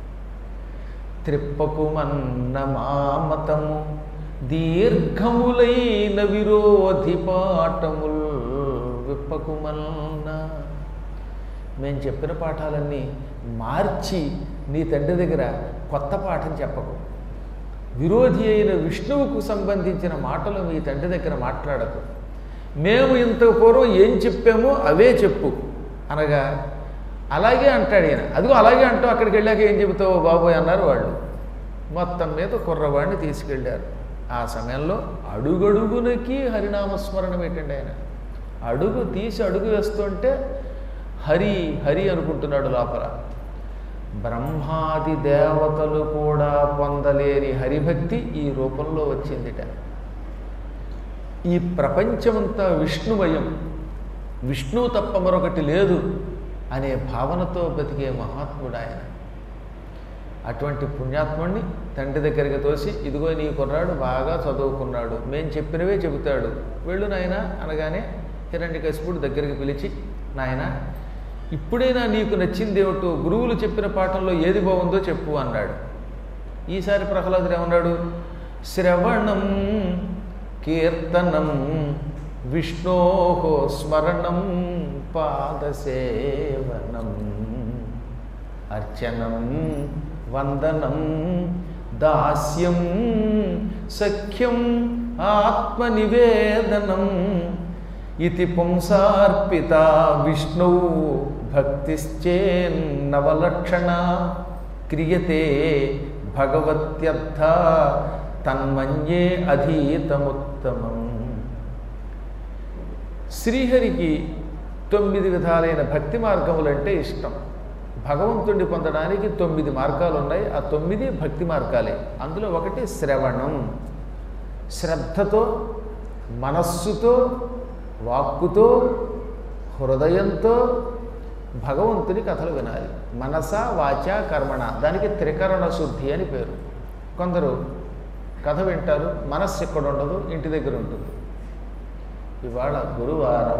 త్రిప్పకుమన్న మామతము దీర్ఘములైన విరోధి పాఠముల్ విప్పకుమన్న మేము చెప్పిన పాఠాలన్నీ మార్చి నీ తండ్రి దగ్గర కొత్త పాఠం చెప్పకు విరోధి అయిన విష్ణువుకు సంబంధించిన మాటలు మీ తండ్రి దగ్గర మాట్లాడకు మేము ఇంత పూర్వం ఏం చెప్పామో అవే చెప్పు అనగా అలాగే అంటాడు ఈయన అదిగో అలాగే అంటావు అక్కడికి వెళ్ళాక ఏం చెబుతావు బాబోయ్ అన్నారు వాళ్ళు మొత్తం మీద కుర్రవాడిని తీసుకెళ్ళారు ఆ సమయంలో అడుగడుగునకి హరినామస్మరణ పెట్టండి ఆయన అడుగు తీసి అడుగు వేస్తుంటే హరి హరి అనుకుంటున్నాడు లోపల బ్రహ్మాది దేవతలు కూడా పొందలేని హరిభక్తి ఈ రూపంలో వచ్చిందిట ఈ ప్రపంచమంతా విష్ణుమయం విష్ణువు తప్ప మరొకటి లేదు అనే భావనతో బతికే మహాత్ముడు ఆయన అటువంటి పుణ్యాత్ముడిని తండ్రి దగ్గరికి తోసి ఇదిగో నీ కుర్రాడు బాగా చదువుకున్నాడు మేము చెప్పినవే చెబుతాడు వెళ్ళు నాయన అనగానే హిరణ్యకశిపుడు దగ్గరికి పిలిచి నాయన ఇప్పుడైనా నీకు నచ్చింది ఏమిటో గురువులు చెప్పిన పాఠంలో ఏది బాగుందో చెప్పు అన్నాడు ఈసారి ప్రహ్లాదుడు ఏమన్నాడు శ్రవణం కీర్తనం విష్ణో స్మరణం పాదసేవనం అర్చనం వందనం దాస్యం సఖ్యం ఆత్మనివేదనం ఇది పుంసార్పిత విష్ణు భక్తిశ్చేన్నవలక్షణ క్రియతే భగవత్యర్థ తన్మన్యే అధీతముత్తమం శ్రీహరికి తొమ్మిది విధాలైన భక్తి మార్గములంటే ఇష్టం భగవంతుడిని పొందడానికి తొమ్మిది మార్గాలు ఉన్నాయి ఆ తొమ్మిది భక్తి మార్గాలే అందులో ఒకటి శ్రవణం శ్రద్ధతో మనస్సుతో వాక్కుతో హృదయంతో భగవంతుని కథలు వినాలి మనస వాచ కర్మణ దానికి త్రికరణ శుద్ధి అని పేరు కొందరు కథ వింటారు మనస్సు ఎక్కడ ఉండదు ఇంటి దగ్గర ఉంటుంది ఇవాళ గురువారం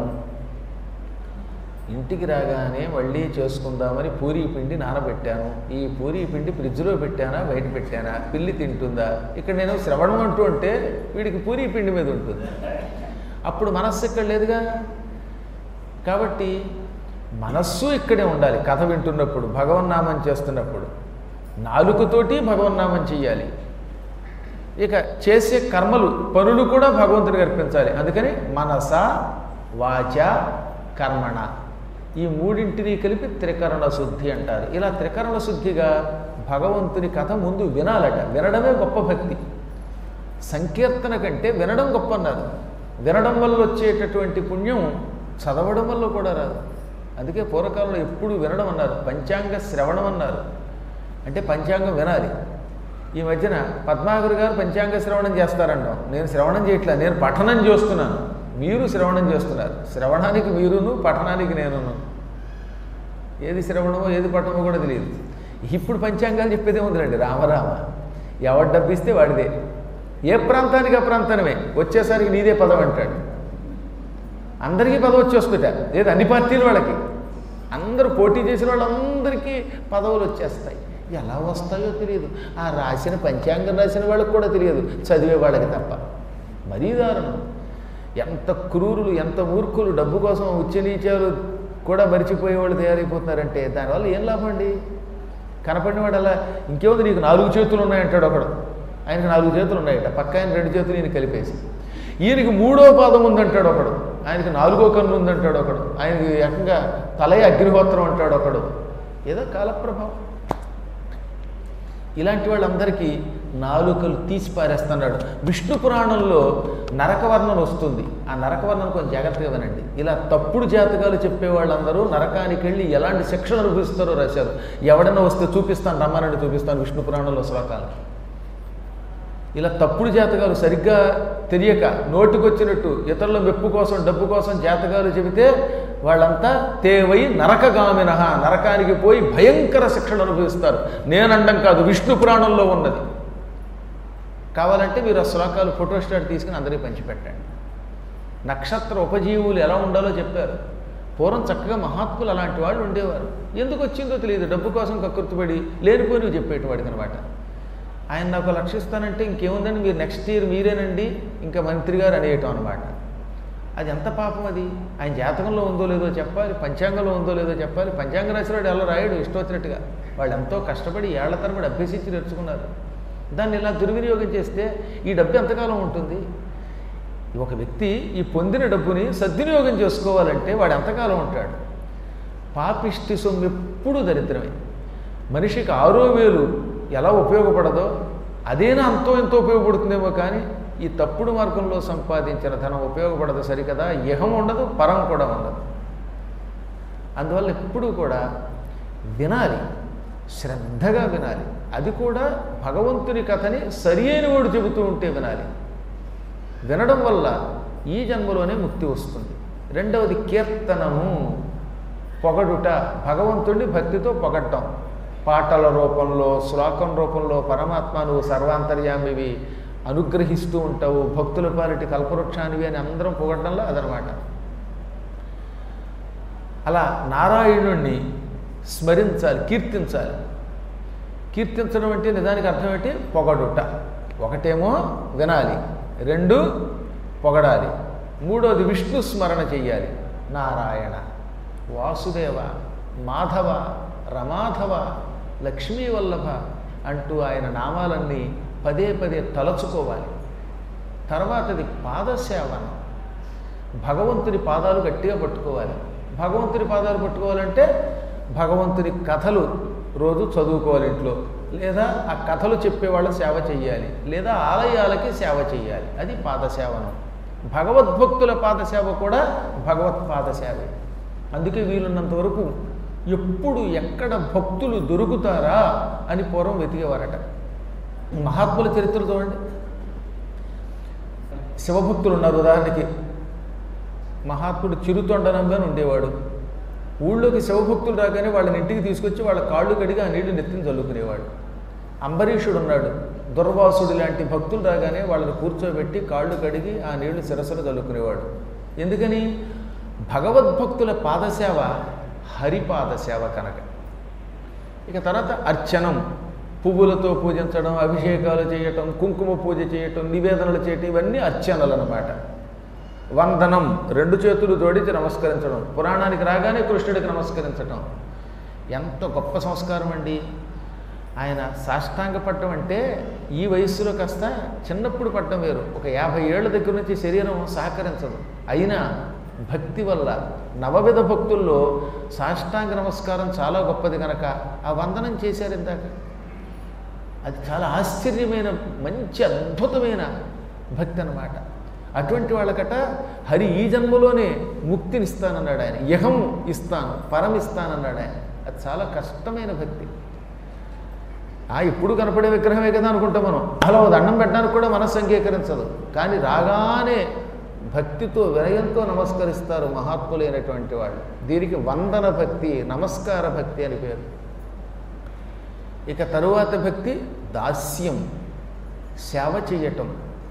ఇంటికి రాగానే మళ్ళీ చేసుకుందామని పూరీ పిండి నానబెట్టాను ఈ పూరీ పిండి ఫ్రిడ్జ్లో పెట్టానా బయట పెట్టానా పిల్లి తింటుందా ఇక్కడ నేను శ్రవణం అంటూ ఉంటే వీడికి పూరీ పిండి మీద ఉంటుంది అప్పుడు మనస్సు ఇక్కడ లేదుగా కాబట్టి మనస్సు ఇక్కడే ఉండాలి కథ వింటున్నప్పుడు భగవన్నామం చేస్తున్నప్పుడు నాలుకతోటి భగవన్నామం చెయ్యాలి ఇక చేసే కర్మలు పనులు కూడా భగవంతుడికి అర్పించాలి అందుకని మనస వాచ కర్మణ ఈ మూడింటిని కలిపి త్రికరణ శుద్ధి అంటారు ఇలా త్రికరణ శుద్ధిగా భగవంతుని కథ ముందు వినాలట వినడమే గొప్ప భక్తి సంకీర్తన కంటే వినడం గొప్ప అన్నారు వినడం వల్ల వచ్చేటటువంటి పుణ్యం చదవడం వల్ల కూడా రాదు అందుకే పూర్వకాలంలో ఎప్పుడు వినడం అన్నారు పంచాంగ శ్రవణం అన్నారు అంటే పంచాంగం వినాలి ఈ మధ్యన పద్మాగర్ గారు పంచాంగ శ్రవణం చేస్తారంటాం నేను శ్రవణం చేయట్లేదు నేను పఠనం చేస్తున్నాను మీరు శ్రవణం చేస్తున్నారు శ్రవణానికి మీరును పఠనానికి నేనును ఏది శ్రవణమో ఏది పఠనమో కూడా తెలియదు ఇప్పుడు పంచాంగాలు చెప్పేదే ఉందిలేండి రామరామ ఎవడు డబ్బిస్తే వాడిదే ఏ ప్రాంతానికి ఆ ప్రాంతానివే వచ్చేసరికి నీదే పదం అంటాడు అందరికీ పదవి వచ్చేస్తుంట లేదు అన్ని పార్టీల వాళ్ళకి అందరూ పోటీ చేసిన వాళ్ళందరికీ పదవులు వచ్చేస్తాయి ఎలా వస్తాయో తెలియదు ఆ రాసిన పంచాంగం రాసిన వాళ్ళకి కూడా తెలియదు చదివే వాళ్ళకి తప్ప మరీ దారుణం ఎంత క్రూరులు ఎంత మూర్ఖులు డబ్బు కోసం ఉచ్చనీచాలు కూడా మరిచిపోయేవాళ్ళు తయారైపోతున్నారంటే దానివల్ల ఏం లాభం అండి కనపడినవాడు అలా ఇంకేముంది నీకు నాలుగు చేతులు ఉన్నాయంటాడు ఒకడు ఆయనకి నాలుగు చేతులు ఉన్నాయట పక్క ఆయన రెండు చేతులు ఈయన కలిపేసి ఈయనకి మూడో పాదం ఉందంటాడు ఒకడు ఆయనకి నాలుగో కన్ను ఉందంటాడు ఒకడు ఆయనకి ఏకంగా తలయ అగ్నిహోత్రం అంటాడు ఒకడు ఏదో కాలప్రభావం ఇలాంటి వాళ్ళందరికీ నాలుకలు తీసి పారేస్తున్నాడు విష్ణు పురాణంలో నరకవర్ణన వస్తుంది ఆ నరకవర్ణన కొంచెం జాగ్రత్తగా వినండి ఇలా తప్పుడు జాతకాలు చెప్పే వాళ్ళందరూ నరకానికి వెళ్ళి ఎలాంటి శిక్షణ అనుభవిస్తారో రాశారు ఎవడన్నా వస్తే చూపిస్తాను రమ్మనండి చూపిస్తాను విష్ణు పురాణంలో శ్లోకాలు ఇలా తప్పుడు జాతకాలు సరిగ్గా తెలియక నోటికొచ్చినట్టు ఇతరుల మెప్పు కోసం డబ్బు కోసం జాతకాలు చెబితే వాళ్ళంతా తేవై నరకగామిన నరకానికి పోయి భయంకర శిక్షలు అనుభవిస్తారు నేనండం కాదు విష్ణు పురాణంలో ఉన్నది కావాలంటే మీరు ఆ శ్లోకాలు ఫోటోస్టాట్ తీసుకుని అందరికీ పంచిపెట్టండి నక్షత్ర ఉపజీవులు ఎలా ఉండాలో చెప్పారు పూర్వం చక్కగా మహాత్ములు అలాంటి వాళ్ళు ఉండేవారు ఎందుకు వచ్చిందో తెలియదు డబ్బు కోసం కక్కుర్తిపడి లేనిపోయినవి చెప్పేటివాడికి అనమాట ఆయన నాకు లక్షిస్తానంటే ఇంకేముందండి మీరు నెక్స్ట్ ఇయర్ మీరేనండి ఇంకా మంత్రి గారు అనేయటం అనమాట అది ఎంత పాపం అది ఆయన జాతకంలో ఉందో లేదో చెప్పాలి పంచాంగంలో ఉందో లేదో చెప్పాలి పంచాంగ రాసినాడు ఎలా రాయడు ఇష్టం వచ్చినట్టుగా వాళ్ళు ఎంతో కష్టపడి ఏళ్ల తరబడి అభ్యసించి నేర్చుకున్నారు దాన్ని ఇలా దుర్వినియోగం చేస్తే ఈ డబ్బు ఎంతకాలం ఉంటుంది ఒక వ్యక్తి ఈ పొందిన డబ్బుని సద్వినియోగం చేసుకోవాలంటే వాడు ఎంతకాలం ఉంటాడు పాపిష్టి సొమ్ము ఎప్పుడూ దరిద్రమే మనిషికి ఆరో వేలు ఎలా ఉపయోగపడదో అదేనా అంతో ఎంతో ఉపయోగపడుతుందేమో కానీ ఈ తప్పుడు మార్గంలో సంపాదించిన ధనం ఉపయోగపడదు సరికదా ఇహం ఉండదు పరం కూడా ఉండదు అందువల్ల ఎప్పుడూ కూడా వినాలి శ్రద్ధగా వినాలి అది కూడా భగవంతుని కథని సరి అయిన వాడు చెబుతూ ఉంటే వినాలి వినడం వల్ల ఈ జన్మలోనే ముక్తి వస్తుంది రెండవది కీర్తనము పొగడుట భగవంతుడిని భక్తితో పొగడ్డం పాటల రూపంలో శ్లోకం రూపంలో పరమాత్మ నువ్వు సర్వాంతర్యామివి అనుగ్రహిస్తూ ఉంటావు భక్తుల పాలిటి కల్పవృక్షానివి అని అందరం పొగడంలో అదనమాట అలా నారాయణుణ్ణి స్మరించాలి కీర్తించాలి కీర్తించడం అంటే నిజానికి అర్థం ఏంటి పొగడుట ఒకటేమో వినాలి రెండు పొగడాలి మూడోది విష్ణు స్మరణ చెయ్యాలి నారాయణ వాసుదేవ మాధవ రమాధవ లక్ష్మీవల్లభ అంటూ ఆయన నామాలన్నీ పదే పదే తలచుకోవాలి తర్వాతది పాదసేవన భగవంతుని పాదాలు గట్టిగా పట్టుకోవాలి భగవంతుని పాదాలు పట్టుకోవాలంటే భగవంతుని కథలు రోజు చదువుకోవాలి ఇంట్లో లేదా ఆ కథలు చెప్పేవాళ్ళ సేవ చెయ్యాలి లేదా ఆలయాలకి సేవ చెయ్యాలి అది పాదసేవనం భగవద్భక్తుల పాదసేవ కూడా భగవత్ పాదసేవే అందుకే వీలున్నంత వరకు ఎప్పుడు ఎక్కడ భక్తులు దొరుకుతారా అని పూర్వం వెతికేవారట మహాత్ముల చరిత్ర చూడండి శివభక్తులు ఉన్నారు ఉదాహరణకి మహాత్ముడు చిరుతొండనంగా ఉండేవాడు ఊళ్ళోకి శివభక్తులు రాగానే వాళ్ళని ఇంటికి తీసుకొచ్చి వాళ్ళ కాళ్ళు కడిగి ఆ నీళ్లు నెత్తిని చల్లుకునేవాడు అంబరీషుడు ఉన్నాడు దుర్వాసుడు లాంటి భక్తులు రాగానే వాళ్ళని కూర్చోబెట్టి కాళ్ళు కడిగి ఆ నీళ్లు శిరస్సును చల్లుకునేవాడు ఎందుకని భగవద్భక్తుల పాదసేవ హరిపాద సేవ కనుక ఇక తర్వాత అర్చనం పువ్వులతో పూజించడం అభిషేకాలు చేయటం కుంకుమ పూజ చేయటం నివేదనలు చేయటం ఇవన్నీ అర్చనలు అన్నమాట వందనం రెండు చేతులు జోడించి నమస్కరించడం పురాణానికి రాగానే కృష్ణుడికి నమస్కరించటం ఎంత గొప్ప సంస్కారం అండి ఆయన సాష్టాంగ పట్టం అంటే ఈ వయస్సులో కాస్త చిన్నప్పుడు పట్టం వేరు ఒక యాభై ఏళ్ల దగ్గర నుంచి శరీరం సహకరించదు అయినా భక్తి వల్ల నవవిధ భక్తుల్లో సాష్టాంగ నమస్కారం చాలా గొప్పది కనుక ఆ వందనం చేశారు ఇందాక అది చాలా ఆశ్చర్యమైన మంచి అద్భుతమైన భక్తి అన్నమాట అటువంటి వాళ్ళకట హరి ఈ జన్మలోనే ముక్తిని ఇస్తానన్నాడు ఆయన యహం ఇస్తాను పరం ఇస్తానన్నాడు ఆయన అది చాలా కష్టమైన భక్తి ఆ ఇప్పుడు కనపడే విగ్రహమే కదా అనుకుంటాం మనం అలా ఓ దండం పెట్టడానికి కూడా మనస్సు అంగీకరించదు కానీ రాగానే భక్తితో వినయంతో నమస్కరిస్తారు మహాత్ములైనటువంటి వాళ్ళు దీనికి వందన భక్తి నమస్కార భక్తి అని పేరు ఇక తరువాత భక్తి దాస్యం సేవ చేయటం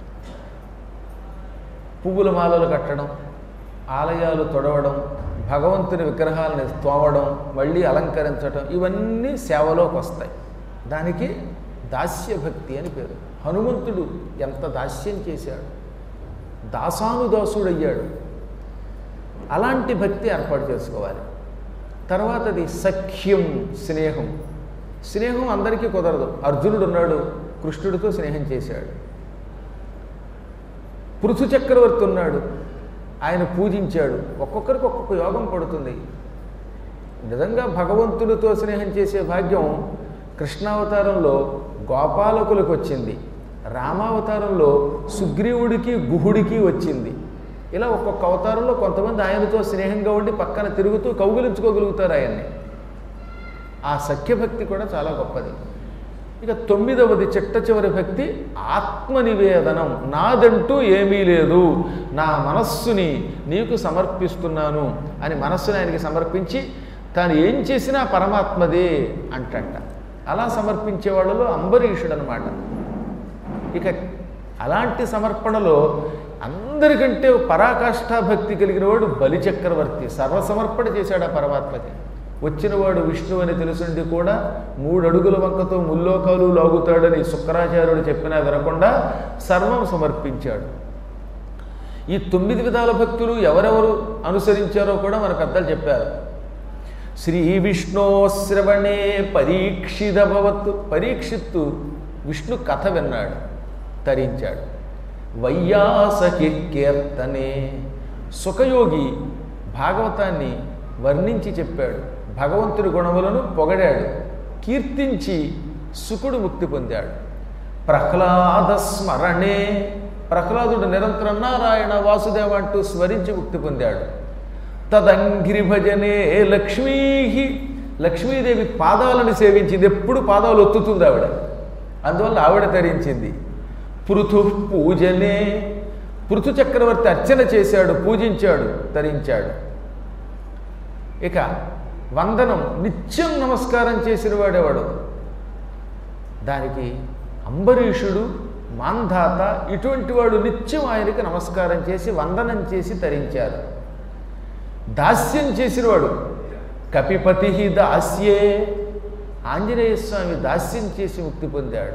పువ్వుల మాలలు కట్టడం ఆలయాలు తొడవడం భగవంతుని విగ్రహాలని తోవడం మళ్ళీ అలంకరించడం ఇవన్నీ సేవలోకి వస్తాయి దానికి దాస్య భక్తి అని పేరు హనుమంతుడు ఎంత దాస్యం చేశాడు దాసానుదాసుడయ్యాడు అలాంటి భక్తి ఏర్పాటు చేసుకోవాలి తర్వాతది సఖ్యం స్నేహం స్నేహం అందరికీ కుదరదు అర్జునుడు ఉన్నాడు కృష్ణుడితో స్నేహం చేశాడు పృథు చక్రవర్తి ఉన్నాడు ఆయన పూజించాడు ఒక్కొక్కరికి ఒక్కొక్క యోగం పడుతుంది నిజంగా భగవంతుడితో స్నేహం చేసే భాగ్యం కృష్ణావతారంలో గోపాలకులకు వచ్చింది రామావతారంలో సుగ్రీవుడికి గుహుడికి వచ్చింది ఇలా ఒక్కొక్క అవతారంలో కొంతమంది ఆయనతో స్నేహంగా ఉండి పక్కన తిరుగుతూ కౌగిలించుకోగలుగుతారు ఆయన్ని ఆ సఖ్యభక్తి కూడా చాలా గొప్పది ఇక తొమ్మిదవది చిట్ట చివరి భక్తి ఆత్మనివేదనం నాదంటూ ఏమీ లేదు నా మనస్సుని నీకు సమర్పిస్తున్నాను అని మనస్సుని ఆయనకి సమర్పించి తాను ఏం చేసినా పరమాత్మదే అంటంట అలా సమర్పించే వాళ్ళలో అంబరీషుడు అనమాట ఇక అలాంటి సమర్పణలో అందరికంటే పరాకాష్ఠా భక్తి కలిగిన వాడు బలిచక్రవర్తి సర్వసమర్పణ చేశాడు ఆ పరమాత్మకి వచ్చినవాడు విష్ణువు అని తెలుసుండి కూడా మూడు అడుగుల వంకతో ముల్లోకాలు లాగుతాడని శుక్రాచార్యుడు చెప్పినా వినకుండా సర్వం సమర్పించాడు ఈ తొమ్మిది విధాల భక్తులు ఎవరెవరు అనుసరించారో కూడా మన పెద్దలు చెప్పారు శ్రీ విష్ణో శ్రవణే పరీక్షితభవత్తు పరీక్షిత్తు విష్ణు కథ విన్నాడు తరించాడు వైయాసకి కీర్తనే సుఖయోగి భాగవతాన్ని వర్ణించి చెప్పాడు భగవంతుడి గుణములను పొగడాడు కీర్తించి సుకుడు ముక్తి పొందాడు ప్రహ్లాద స్మరణే ప్రహ్లాదుడు నిరంతరం నారాయణ వాసుదేవ అంటూ స్మరించి ముక్తి పొందాడు తదంగిరి భజనే లక్ష్మీ లక్ష్మీదేవి పాదాలను సేవించింది ఎప్పుడు పాదాలు ఒత్తుతుంది ఆవిడ అందువల్ల ఆవిడ తరించింది పృథు పూజనే పృథు చక్రవర్తి అర్చన చేశాడు పూజించాడు తరించాడు ఇక వందనం నిత్యం నమస్కారం చేసిన వాడేవాడు దానికి అంబరీషుడు మాంధాత ఇటువంటి వాడు నిత్యం ఆయనకి నమస్కారం చేసి వందనం చేసి తరించారు దాస్యం చేసినవాడు కపిపతి దాస్యే ఆంజనేయ స్వామి దాస్యం చేసి ముక్తి పొందాడు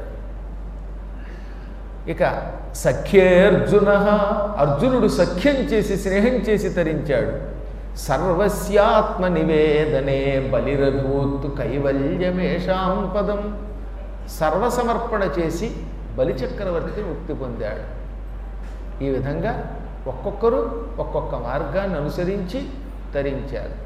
ఇక సఖ్యేర్జున అర్జునుడు సఖ్యం చేసి స్నేహం చేసి తరించాడు సర్వస్యాత్మ నివేదనే బలిరభూత్ కైవల్యమేషాం పదం సర్వసమర్పణ చేసి బలిచక్రవర్తి ముక్తి పొందాడు ఈ విధంగా ఒక్కొక్కరు ఒక్కొక్క మార్గాన్ని అనుసరించి తరించారు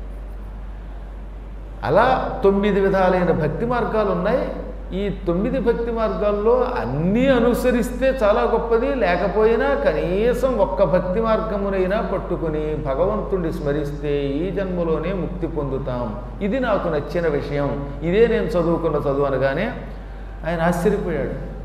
అలా తొమ్మిది విధాలైన భక్తి మార్గాలు ఉన్నాయి ఈ తొమ్మిది భక్తి మార్గాల్లో అన్నీ అనుసరిస్తే చాలా గొప్పది లేకపోయినా కనీసం ఒక్క భక్తి మార్గమునైనా పట్టుకుని భగవంతుడిని స్మరిస్తే ఈ జన్మలోనే ముక్తి పొందుతాం ఇది నాకు నచ్చిన విషయం ఇదే నేను చదువుకున్న చదువు అనగానే ఆయన ఆశ్చర్యపోయాడు